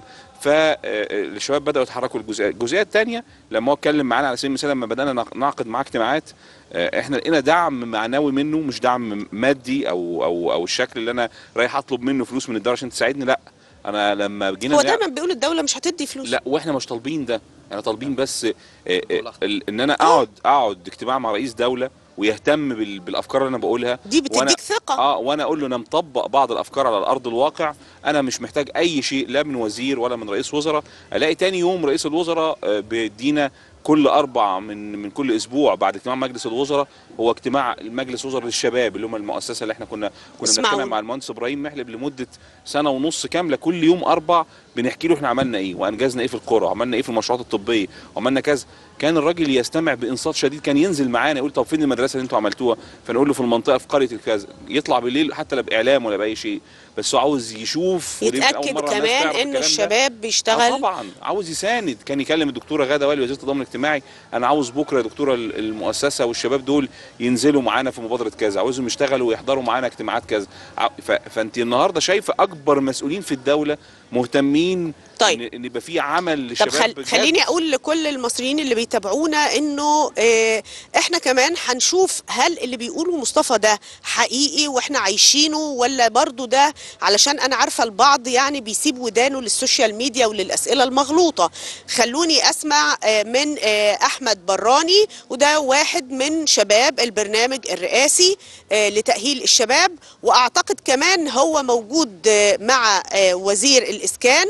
فالشباب بداوا يتحركوا الجزئيه الجزئيه الثانيه لما هو اتكلم معانا على سبيل المثال لما بدانا نع- نعقد معاه اجتماعات آه، احنا لقينا دعم معنوي منه مش دعم مادي او او او الشكل اللي انا رايح اطلب منه فلوس من الدوله عشان تساعدني لا انا لما جينا هو نع- دايما بيقول الدوله مش هتدي فلوس لا واحنا مش طالبين ده احنا طالبين بس آه، آه، ال- ان انا اقعد اقعد اجتماع مع رئيس دوله ويهتم بال- بالافكار اللي انا بقولها دي وأنا- بتديك ثقه اه وانا اقول له انا مطبق بعض الافكار على الارض الواقع انا مش محتاج اي شيء لا من وزير ولا من رئيس وزراء الاقي تاني يوم رئيس الوزراء آه، بيدينا كل اربع من من كل اسبوع بعد اجتماع مجلس الوزراء هو اجتماع المجلس وزراء للشباب اللي هم المؤسسه اللي احنا كنا كنا اسمعوا. بنجتمع مع المهندس ابراهيم محلب لمده سنه ونص كامله كل يوم اربع بنحكي له احنا عملنا ايه وانجزنا ايه في القرى وعملنا ايه في المشروعات الطبيه وعملنا كذا كان الراجل يستمع بانصات شديد كان ينزل معانا يقول طب فين المدرسه اللي انتوا عملتوها فنقول له في المنطقه في قريه الكذا يطلع بالليل حتى لا باعلام ولا باي شيء بس هو عاوز يشوف ودي يمكن أول يتاكد مرة الناس كمان تعرف انه الكلام ده. الشباب آه بيشتغل طبعا عاوز يساند كان يكلم الدكتوره غاده والي وزيره التضامن الاجتماعي انا عاوز بكره يا دكتوره ال- المؤسسه والشباب دول ينزلوا معانا في مبادره كذا عاوزهم يشتغلوا ويحضروا معانا اجتماعات كذا ع- ف- فانت النهارده شايفه اكبر مسؤولين في الدوله مهتمين طيب. ان, إن يبقى في عمل طب للشباب خل... بجد. خليني اقول لكل المصريين اللي بيتابعونا انه آه احنا كمان هنشوف هل اللي بيقوله مصطفى ده حقيقي واحنا عايشينه ولا برضو ده علشان انا عارفه البعض يعني بيسيب ودانه للسوشيال ميديا وللاسئله المغلوطه خلوني اسمع آه من آه احمد براني وده واحد من شباب البرنامج الرئاسي آه لتاهيل الشباب واعتقد كمان هو موجود آه مع آه وزير الاسكان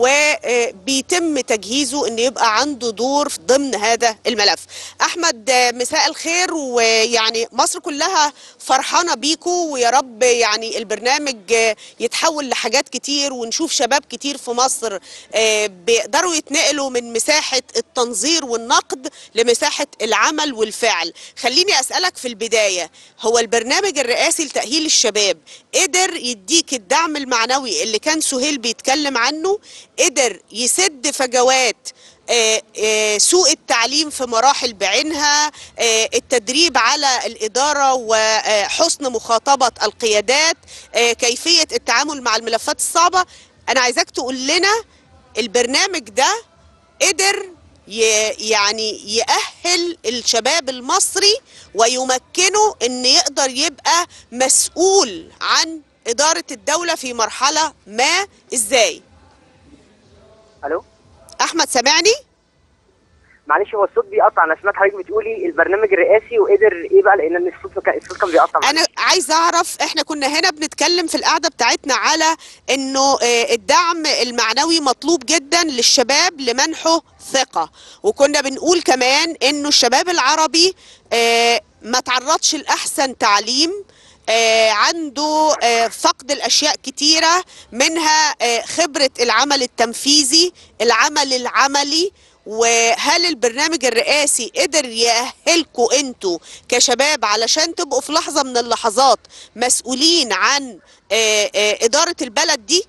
وبيتم تجهيزه ان يبقى عنده دور في ضمن هذا الملف احمد آه، مساء الخير ويعني مصر كلها فرحانه بيكو ويا رب يعني البرنامج آه، يتحول لحاجات كتير ونشوف شباب كتير في مصر آه، بيقدروا يتنقلوا من مساحه التنظير والنقد لمساحه العمل والفعل خليني اسالك في البدايه هو البرنامج الرئاسي لتاهيل الشباب قدر يديك الدعم المعنوي اللي كان سهيل بيتكلم عنه قدر يسد فجوات آه، آه، سوء التعليم في مراحل بعينها آه، التدريب على الإدارة وحسن مخاطبة القيادات آه، كيفية التعامل مع الملفات الصعبة أنا عايزاك تقول لنا البرنامج ده قدر ي- يعني يأهل الشباب المصري ويمكنه ان يقدر يبقى مسؤول عن إدارة الدولة في مرحلة ما ازاي الو احمد سامعني معلش هو الصوت بيقطع انا سمعت حضرتك بتقولي البرنامج الرئاسي وقدر ايه بقى لان الصوت كان الصوت كان بيقطع انا عايزه اعرف احنا كنا هنا بنتكلم في القعده بتاعتنا على انه آه، الدعم المعنوي مطلوب جدا للشباب لمنحه ثقه وكنا بنقول كمان انه الشباب العربي آه، ما تعرضش لاحسن تعليم آه، عنده آه، فقد الاشياء كتيره منها آه، خبره العمل التنفيذي العمل العملي وهل البرنامج الرئاسي قدر يأهلكوا انتوا كشباب علشان تبقوا في لحظة من اللحظات مسؤولين عن آه، آه، إدارة البلد دي؟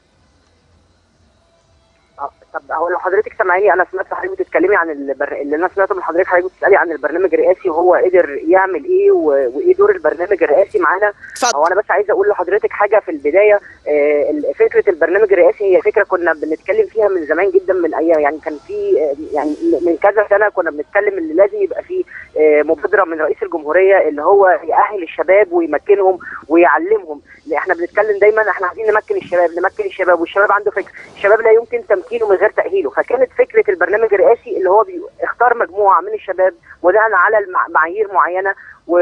آه، طب هو لو حضرتك سامعيني انا سمعت حضرتك بتتكلمي عن البر... اللي انا سمعته من حضرتك حضرتك بتسالي عن البرنامج الرئاسي وهو قدر يعمل ايه و... وايه دور البرنامج الرئاسي معانا هو اتفضل انا بس عايزه اقول لحضرتك حاجه في البدايه آه، ال- فكره البرنامج الرئاسي هي فكره كنا بنتكلم فيها من زمان جدا من ايام يعني كان في آه، يعني من كذا سنه كنا بنتكلم ان لازم يبقى في آه، مبادره من رئيس الجمهوريه اللي هو يأهل الشباب ويمكنهم ويعلمهم لأن احنا بنتكلم دايما احنا عايزين نمكن الشباب نمكن الشباب والشباب عنده فكر الشباب لا يمكن تمكينه من غير تأهيله فكانت فكره البرنامج الرئاسي اللي هو بيختار مجموعه من الشباب بناء على المع- معايير معينه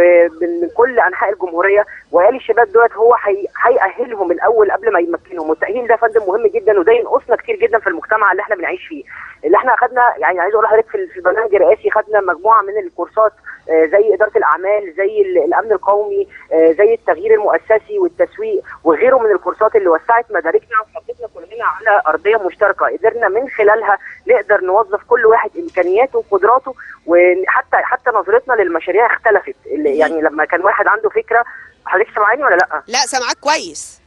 ومن كل انحاء الجمهوريه وقال الشباب دولت هو هي- هيأهلهم الاول قبل ما يمكنهم والتأهيل ده يا فندم مهم جدا وده ينقصنا كتير جدا في المجتمع اللي احنا بنعيش فيه اللي احنا اخدنا يعني عايز اقول لحضرتك في في البرنامج الرئاسي خدنا مجموعه من الكورسات آه، زي اداره الاعمال زي ال- الامن القومي آه، زي التغيير المؤسسي والتسويق وغيره من الكورسات اللي وسعت مداركنا وحطتنا كلنا على ارضيه مشتركه قدرنا من خلالها نقدر نوظف كل واحد امكانياته وقدراته وحتى حتى نظرتنا للمشاريع اختلفت اللي يعني لما كان واحد عنده فكره حضرتك سامعاني ولا لا؟ لا سامعاك كويس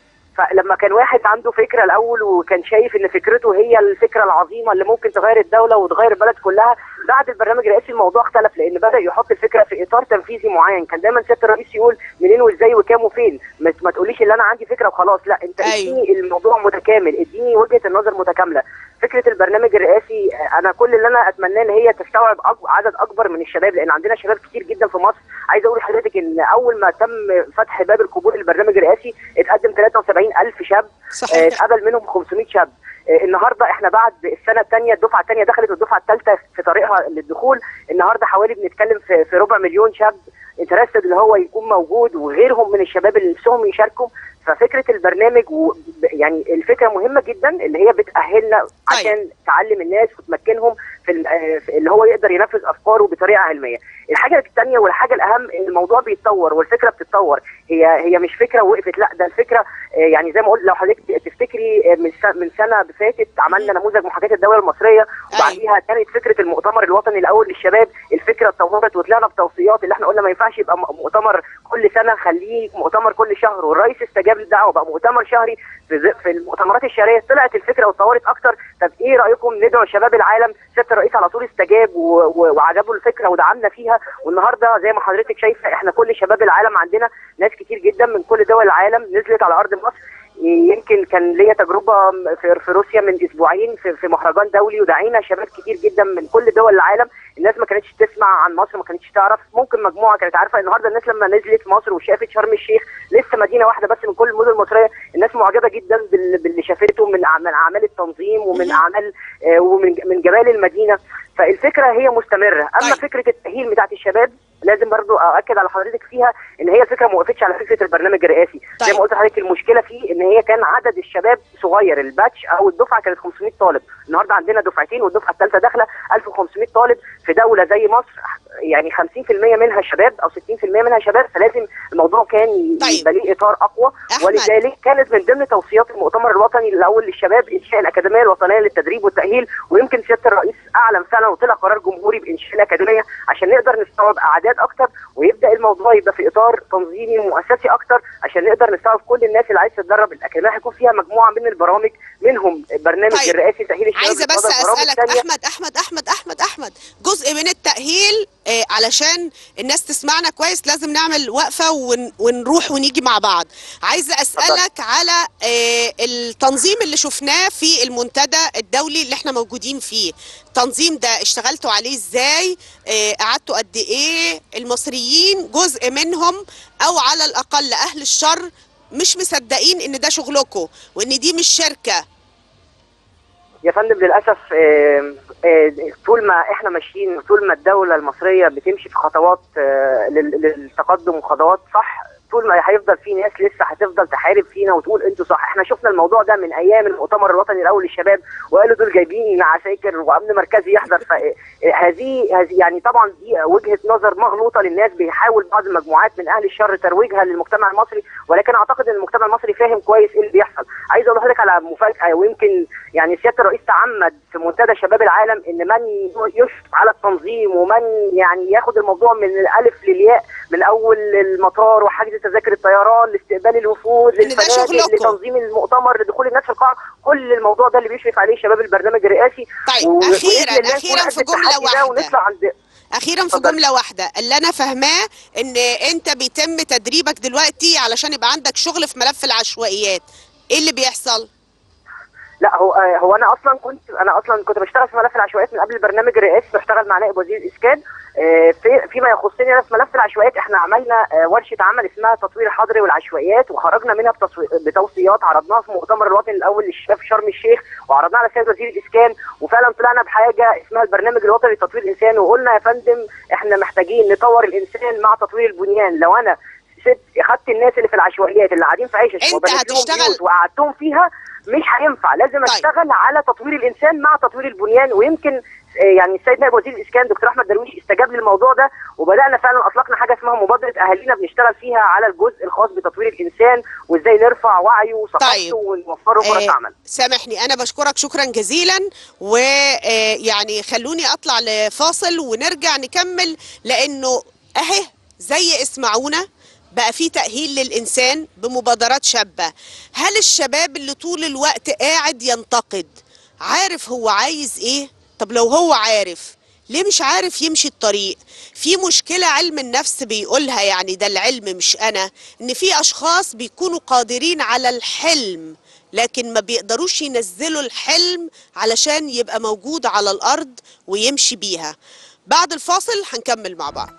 فلما كان واحد عنده فكره الاول وكان شايف ان فكرته هي الفكره العظيمه اللي ممكن تغير الدوله وتغير البلد كلها بعد البرنامج الرئاسي الموضوع اختلف لان بدا يحط الفكره في اطار تنفيذي معين كان دايما سياده الرئيس يقول منين وازاي وكام وفين ما ما تقوليش ان انا عندي فكره وخلاص لا انت أيوة. اديني الموضوع متكامل اديني وجهه النظر متكامله فكره البرنامج الرئاسي آه، انا كل اللي انا اتمناه ان هي تستوعب أك- عدد اكبر من الشباب لان عندنا شباب كتير جدا في مصر عايز اقول لحضرتك ان اول ما تم فتح باب القبول للبرنامج الرئاسي اتقدم 73 الف شاب آه، صحيح اتقبل منهم 500 شاب آه، النهارده احنا بعد السنه الثانيه الدفعه الثانيه دخلت والدفعه الثالثه في طريقها للدخول النهارده حوالي بنتكلم في, في ربع مليون شاب انترستد اللي هو يكون موجود وغيرهم من الشباب اللي نفسهم يشاركوا ففكره البرنامج و يعني الفكره مهمه جدا اللي هي بتاهلنا عشان تعلم الناس وتمكنهم في ال- آه، في اللي هو يقدر ينفذ افكاره بطريقه علميه. الحاجه الثانيه والحاجه الاهم ان الموضوع بيتطور والفكره بتتطور هي هي مش فكره وقفت لا ده الفكره آه، يعني زي ما قلت لو حضرتك تفتكري آه، من س- من سنه فاتت عملنا نموذج محاكاه الدوله المصريه وبعديها كانت فكره المؤتمر الوطني الاول للشباب الفكره اتطورت وطلعنا بتوصيات اللي احنا قلنا ما ينفعش يبقى م- مؤتمر كل سنه خليه مؤتمر كل شهر والرئيس استجاب للدعوه بقى مؤتمر شهري في, ز- في المؤتمرات الشهريه طلعت الفكره واتطورت اكتر طب ايه رايكم ندعو شباب العالم سياده الرئيس على طول استجاب و- و- وعجبه الفكره ودعمنا فيها والنهارده زي ما حضرتك شايفه احنا كل شباب العالم عندنا ناس كتير جدا من كل دول العالم نزلت على ارض مصر يمكن كان ليا تجربه في في روسيا من اسبوعين في في مهرجان دولي ودعينا شباب كتير جدا من كل دول العالم الناس ما كانتش تسمع عن مصر ما كانتش تعرف ممكن مجموعه كانت عارفه النهارده الناس لما نزلت مصر وشافت شرم الشيخ لسه مدينه واحده بس من كل المدن المصريه الناس معجبه جدا بال- باللي شافته من أع- من اعمال التنظيم ومن اعمال آه، ومن من جمال المدينه فالفكره هي مستمره اما طيب. فكره التاهيل بتاعت الشباب لازم برضو اؤكد على حضرتك فيها ان هي الفكره ما وقفتش على فكره البرنامج الرئاسي زي طيب. ما قلت لحضرتك المشكله فيه ان هي كان عدد الشباب صغير الباتش او الدفعه كانت 500 طالب النهارده عندنا دفعتين والدفعه الثالثه داخله 1500 طالب في دوله زي مصر يعني 50% منها شباب او 60% منها شباب فلازم الموضوع كان ي- طيب. يبقى ليه اطار اقوى أحمد. ولذلك كانت من ضمن توصيات المؤتمر الوطني الاول للشباب انشاء الاكاديميه الوطنيه للتدريب والتاهيل ويمكن سياده الرئيس اعلن فعلا وطلع قرار جمهوري بانشاء الاكاديميه عشان نقدر نستوعب اعداد اكتر ويبدا الموضوع يبقى في اطار تنظيمي ومؤسسي اكتر عشان نقدر نستوعب كل الناس اللي عايزه تتدرب الاكاديميه هيكون فيها مجموعه من البرامج منهم برنامج طيب. الرئاسي تاهيل الشباب عايزه بس للقادة، برامج اسالك تانية. احمد احمد احمد احمد احمد جزء من التاهيل آه، علشان الناس تسمعنا كويس لازم نعمل وقفه ون ونروح ونيجي مع بعض عايزه اسالك على آه، التنظيم اللي شفناه في المنتدى الدولي اللي احنا موجودين فيه التنظيم ده اشتغلتوا عليه ازاي آه، قعدتوا قد ايه المصريين جزء منهم او على الاقل اهل الشر مش مصدقين ان ده شغلكم وان دي مش شركه يا فندم للاسف آه، آه، طول ما احنا ماشيين طول ما الدوله المصريه بتمشي في خطوات آه، لل- للتقدم وخطوات صح طول ما هيفضل في ناس لسه هتفضل تحارب فينا وتقول انتوا صح احنا شفنا الموضوع ده من ايام المؤتمر الوطني الاول للشباب وقالوا دول جايبين عساكر وامن مركزي يحضر فهذه هذه يعني طبعا دي وجهه نظر مغلوطه للناس بيحاول بعض المجموعات من اهل الشر ترويجها للمجتمع المصري ولكن اعتقد ان المجتمع المصري فاهم كويس ايه اللي بيحصل عايز اقول لحضرتك على مفاجاه ويمكن يعني سياده الرئيس تعمد في منتدى شباب العالم ان من يشرف على التنظيم ومن يعني ياخد الموضوع من الالف للياء من اول المطار وحجز تذاكر الطيران لاستقبال الوفود إن ده للفنادق شغلكم. لتنظيم المؤتمر لدخول الناس في القاعه كل الموضوع ده اللي بيشرف عليه شباب البرنامج الرئاسي طيب، و- أخيراً- وبإذن الله أخيراً نكون في قد جملة التحدي ده واحدة. ونطلع عند اخيرا في اتفضل. جمله واحده اللي انا فاهماه ان انت بيتم تدريبك دلوقتي علشان يبقى عندك شغل في ملف العشوائيات ايه اللي بيحصل لا هو آه، هو انا اصلا كنت انا اصلا كنت بشتغل في ملف العشوائيات من قبل البرنامج الرئاسي بشتغل مع نائب وزير الاسكان آه، في فيما يخصني انا في ملف العشوائيات احنا عملنا آه، ورشه عمل اسمها تطوير الحضري والعشوائيات وخرجنا منها بتصوي- بتوصيات عرضناها في المؤتمر الوطني الاول للشباب في شرم الشيخ وعرضناها على سيد وزير الاسكان وفعلا طلعنا بحاجه اسمها البرنامج الوطني لتطوير الانسان وقلنا يا فندم احنا محتاجين نطور الانسان مع تطوير البنيان لو انا سبت خدت الناس اللي في العشوائيات اللي قاعدين في عيشه أنت وبنيت لهم هتشتغل- بيوت وقعدتهم فيها مش هينفع لازم طيب. اشتغل على تطوير الانسان مع تطوير البنيان ويمكن آه، يعني السيد نائب وزير الاسكان دكتور احمد درويش استجاب للموضوع ده وبدانا فعلا اطلقنا حاجه اسمها مبادره اهالينا بنشتغل فيها على الجزء الخاص بتطوير الانسان وازاي نرفع وعيه وثقافته طيب. ونوفره فرص آه، عمل سامحني انا بشكرك شكرا جزيلا ويعني خلوني اطلع لفاصل ونرجع نكمل لانه اهي زي اسمعونا بقى في تأهيل للإنسان بمبادرات شابة هل الشباب اللي طول الوقت قاعد ينتقد عارف هو عايز ايه طب لو هو عارف ليه مش عارف يمشي الطريق في مشكلة علم النفس بيقولها يعني ده العلم مش أنا إن في أشخاص بيكونوا قادرين على الحلم لكن ما بيقدروش ينزلوا الحلم علشان يبقى موجود على الأرض ويمشي بيها بعد الفاصل هنكمل مع بعض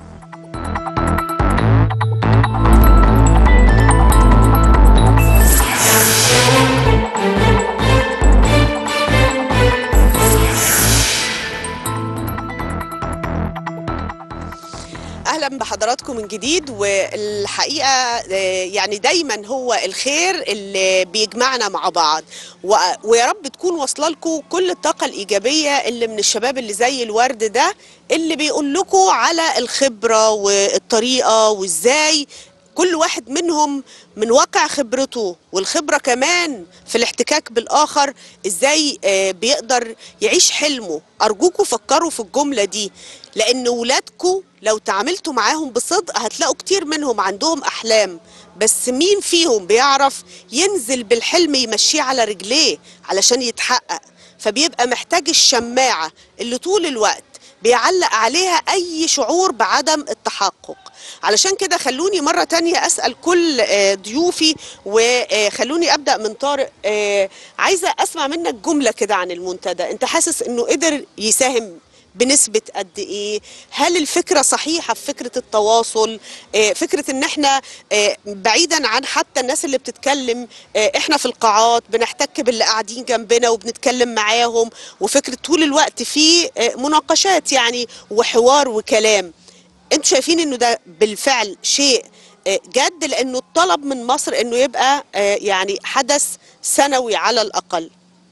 اهلا بحضراتكم من جديد والحقيقه آه، يعني دايما هو الخير اللي بيجمعنا مع بعض و- ويا رب تكون واصله لكم كل الطاقه الايجابيه اللي من الشباب اللي زي الورد ده اللي بيقول لكم على الخبره والطريقه وازاي كل واحد منهم من واقع خبرته والخبرة كمان في الاحتكاك بالآخر ازاي آه، بيقدر يعيش حلمه أرجوكوا فكروا في الجملة دي لأن ولادكوا لو تعاملتوا معاهم بصدق هتلاقوا كتير منهم عندهم أحلام بس مين فيهم بيعرف ينزل بالحلم يمشيه على رجليه علشان يتحقق فبيبقى محتاج الشماعة اللي طول الوقت بيعلق عليها أي شعور بعدم التحقق علشان كده خلوني مرة تانية أسأل كل آه، ضيوفي وخلوني أبدأ من طارق آه، عايزة أسمع منك جملة كده عن المنتدى أنت حاسس أنه قدر يساهم بنسبة قد ايه هل الفكرة صحيحة في فكرة التواصل آه، فكرة ان احنا آه، بعيدا عن حتى الناس اللي بتتكلم آه، احنا في القاعات بنحتك باللي قاعدين جنبنا وبنتكلم معاهم وفكرة طول الوقت في آه، مناقشات يعني وحوار وكلام انتوا شايفين انه ده بالفعل شيء آه، جد لانه الطلب من مصر انه يبقى آه، يعني حدث سنوي على الاقل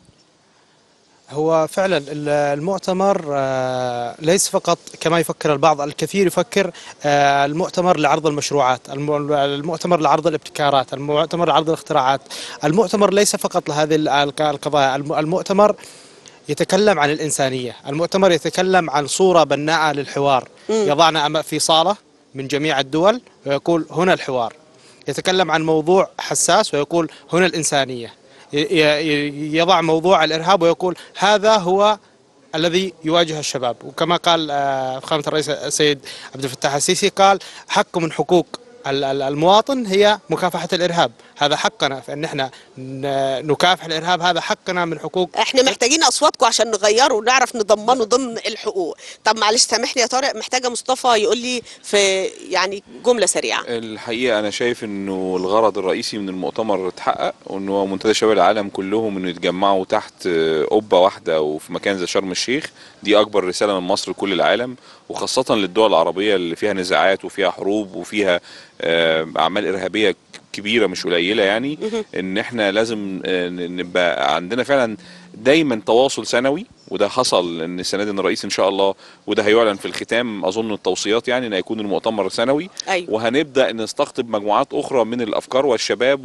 هو فعلا ال- المؤتمر آه، ليس فقط كما يفكر البعض الكثير يفكر آه، المؤتمر لعرض المشروعات الم- المؤتمر لعرض الابتكارات المؤتمر لعرض الاختراعات المؤتمر ليس فقط لهذه ال- الق- القضايا الم- المؤتمر يتكلم عن الإنسانية المؤتمر يتكلم عن صورة بناءة للحوار يضعنا أما- في صالة من جميع الدول ويقول هنا الحوار يتكلم عن موضوع حساس ويقول هنا الإنسانية ي- ي- يضع موضوع الإرهاب ويقول هذا هو الذي يواجه الشباب وكما قال آه، فخامة الرئيس السيد عبد الفتاح السيسي قال حق من حقوق ال- ال- المواطن هي مكافحة الإرهاب هذا حقنا فإن احنا ن- نكافح الإرهاب هذا حقنا من حقوق احنا محتاجين اصواتكم عشان نغيره ونعرف نضمنه ضمن الحقوق طب معلش سامحني يا طارق محتاجه مصطفى يقول لي في يعني جمله سريعه الحقيقه انا شايف انه الغرض الرئيسي من المؤتمر اتحقق وانه منتدى شباب العالم كلهم انه يتجمعوا تحت قبه واحده وفي مكان زي شرم الشيخ دي اكبر رساله من مصر لكل العالم وخاصه للدول العربيه اللي فيها نزاعات وفيها حروب وفيها آه، اعمال ارهابيه كبيره مش قليله يعني ان احنا لازم آه، نبقى عندنا فعلا دايما تواصل سنوي وده حصل ان السنه دي إن الرئيس ان شاء الله وده هيعلن في الختام اظن التوصيات يعني ان هيكون المؤتمر سنوي أيوة. وهنبدا نستقطب مجموعات اخرى من الافكار والشباب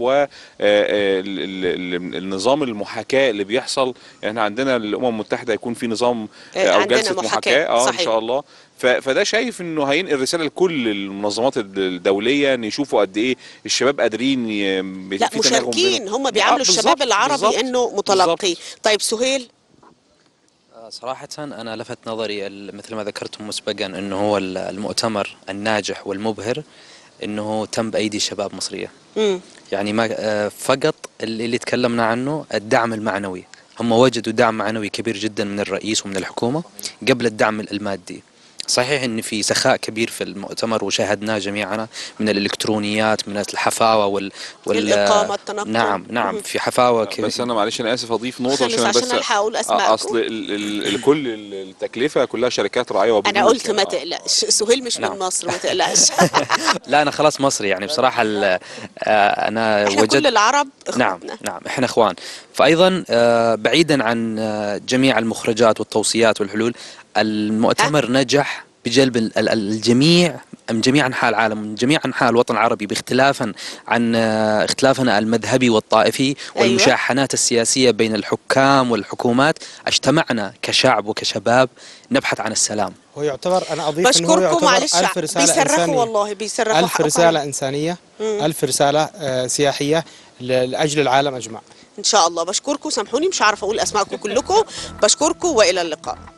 والنظام المحاكاه اللي بيحصل يعني احنا عندنا الامم المتحده يكون في نظام آه، آه، او عندنا جلسه محاكاة، محاكاه اه ان صحيح. شاء الله ف- فده شايف انه هينقل رساله لكل المنظمات الدوليه ان يشوفوا قد ايه الشباب قادرين ي- لا في تناغم مشاركين بينهم. هم آه، بيعاملوا بالظبط، الشباب العربي بالظبط، انه متلقي طيب سهيل آه، صراحة أنا لفت نظري ال- مثل ما ذكرتم مسبقا أنه هو ال- المؤتمر الناجح والمبهر أنه تم بأيدي شباب مصرية مم. يعني ما آه، فقط اللي اللي تكلمنا عنه الدعم المعنوي هم وجدوا دعم معنوي كبير جدا من الرئيس ومن الحكومة قبل الدعم المادي صحيح ان في سخاء كبير في المؤتمر وشاهدناه جميعنا من الالكترونيات من الحفاوه وال, وال الإقامة، التنقل. نعم نعم مهم. في حفاوه كبير بس انا معلش انا اسف اضيف نقطه خلص عشان عشان بس ألحق أقول آه، أسماءكم. اصل ال ال ال كل ال- التكلفه كلها شركات راعيه وبنوك انا قلت ما آه. تقلقش سهيل مش من نعم. مصر ما تقلقش لا انا خلاص مصري يعني بصراحه ال- آه، انا احنا وجدت كل العرب نعم اخواتنا نعم احنا اخوان فايضا آه، بعيدا عن آه، جميع المخرجات والتوصيات والحلول المؤتمر نجح بجلب ال- ال- الجميع من جميع انحاء العالم من جميع انحاء الوطن العربي باختلافا عن آه، اختلافنا المذهبي والطائفي والمشاحنات السياسيه بين الحكام والحكومات اجتمعنا كشعب وكشباب نبحث عن السلام هو يعتبر أنا أضيف إنه هو بشكركم يعتبر معلش ألف رسالة بيصرخوا إنسانية والله بيصرخوا ألف حقكم رسالة علينا. إنسانية مم. ألف رسالة آه، سياحية ل- لأجل العالم أجمع ان شاء الله بشكركم سامحوني مش عارفه اقول اسماءكم كلكم بشكركم والى اللقاء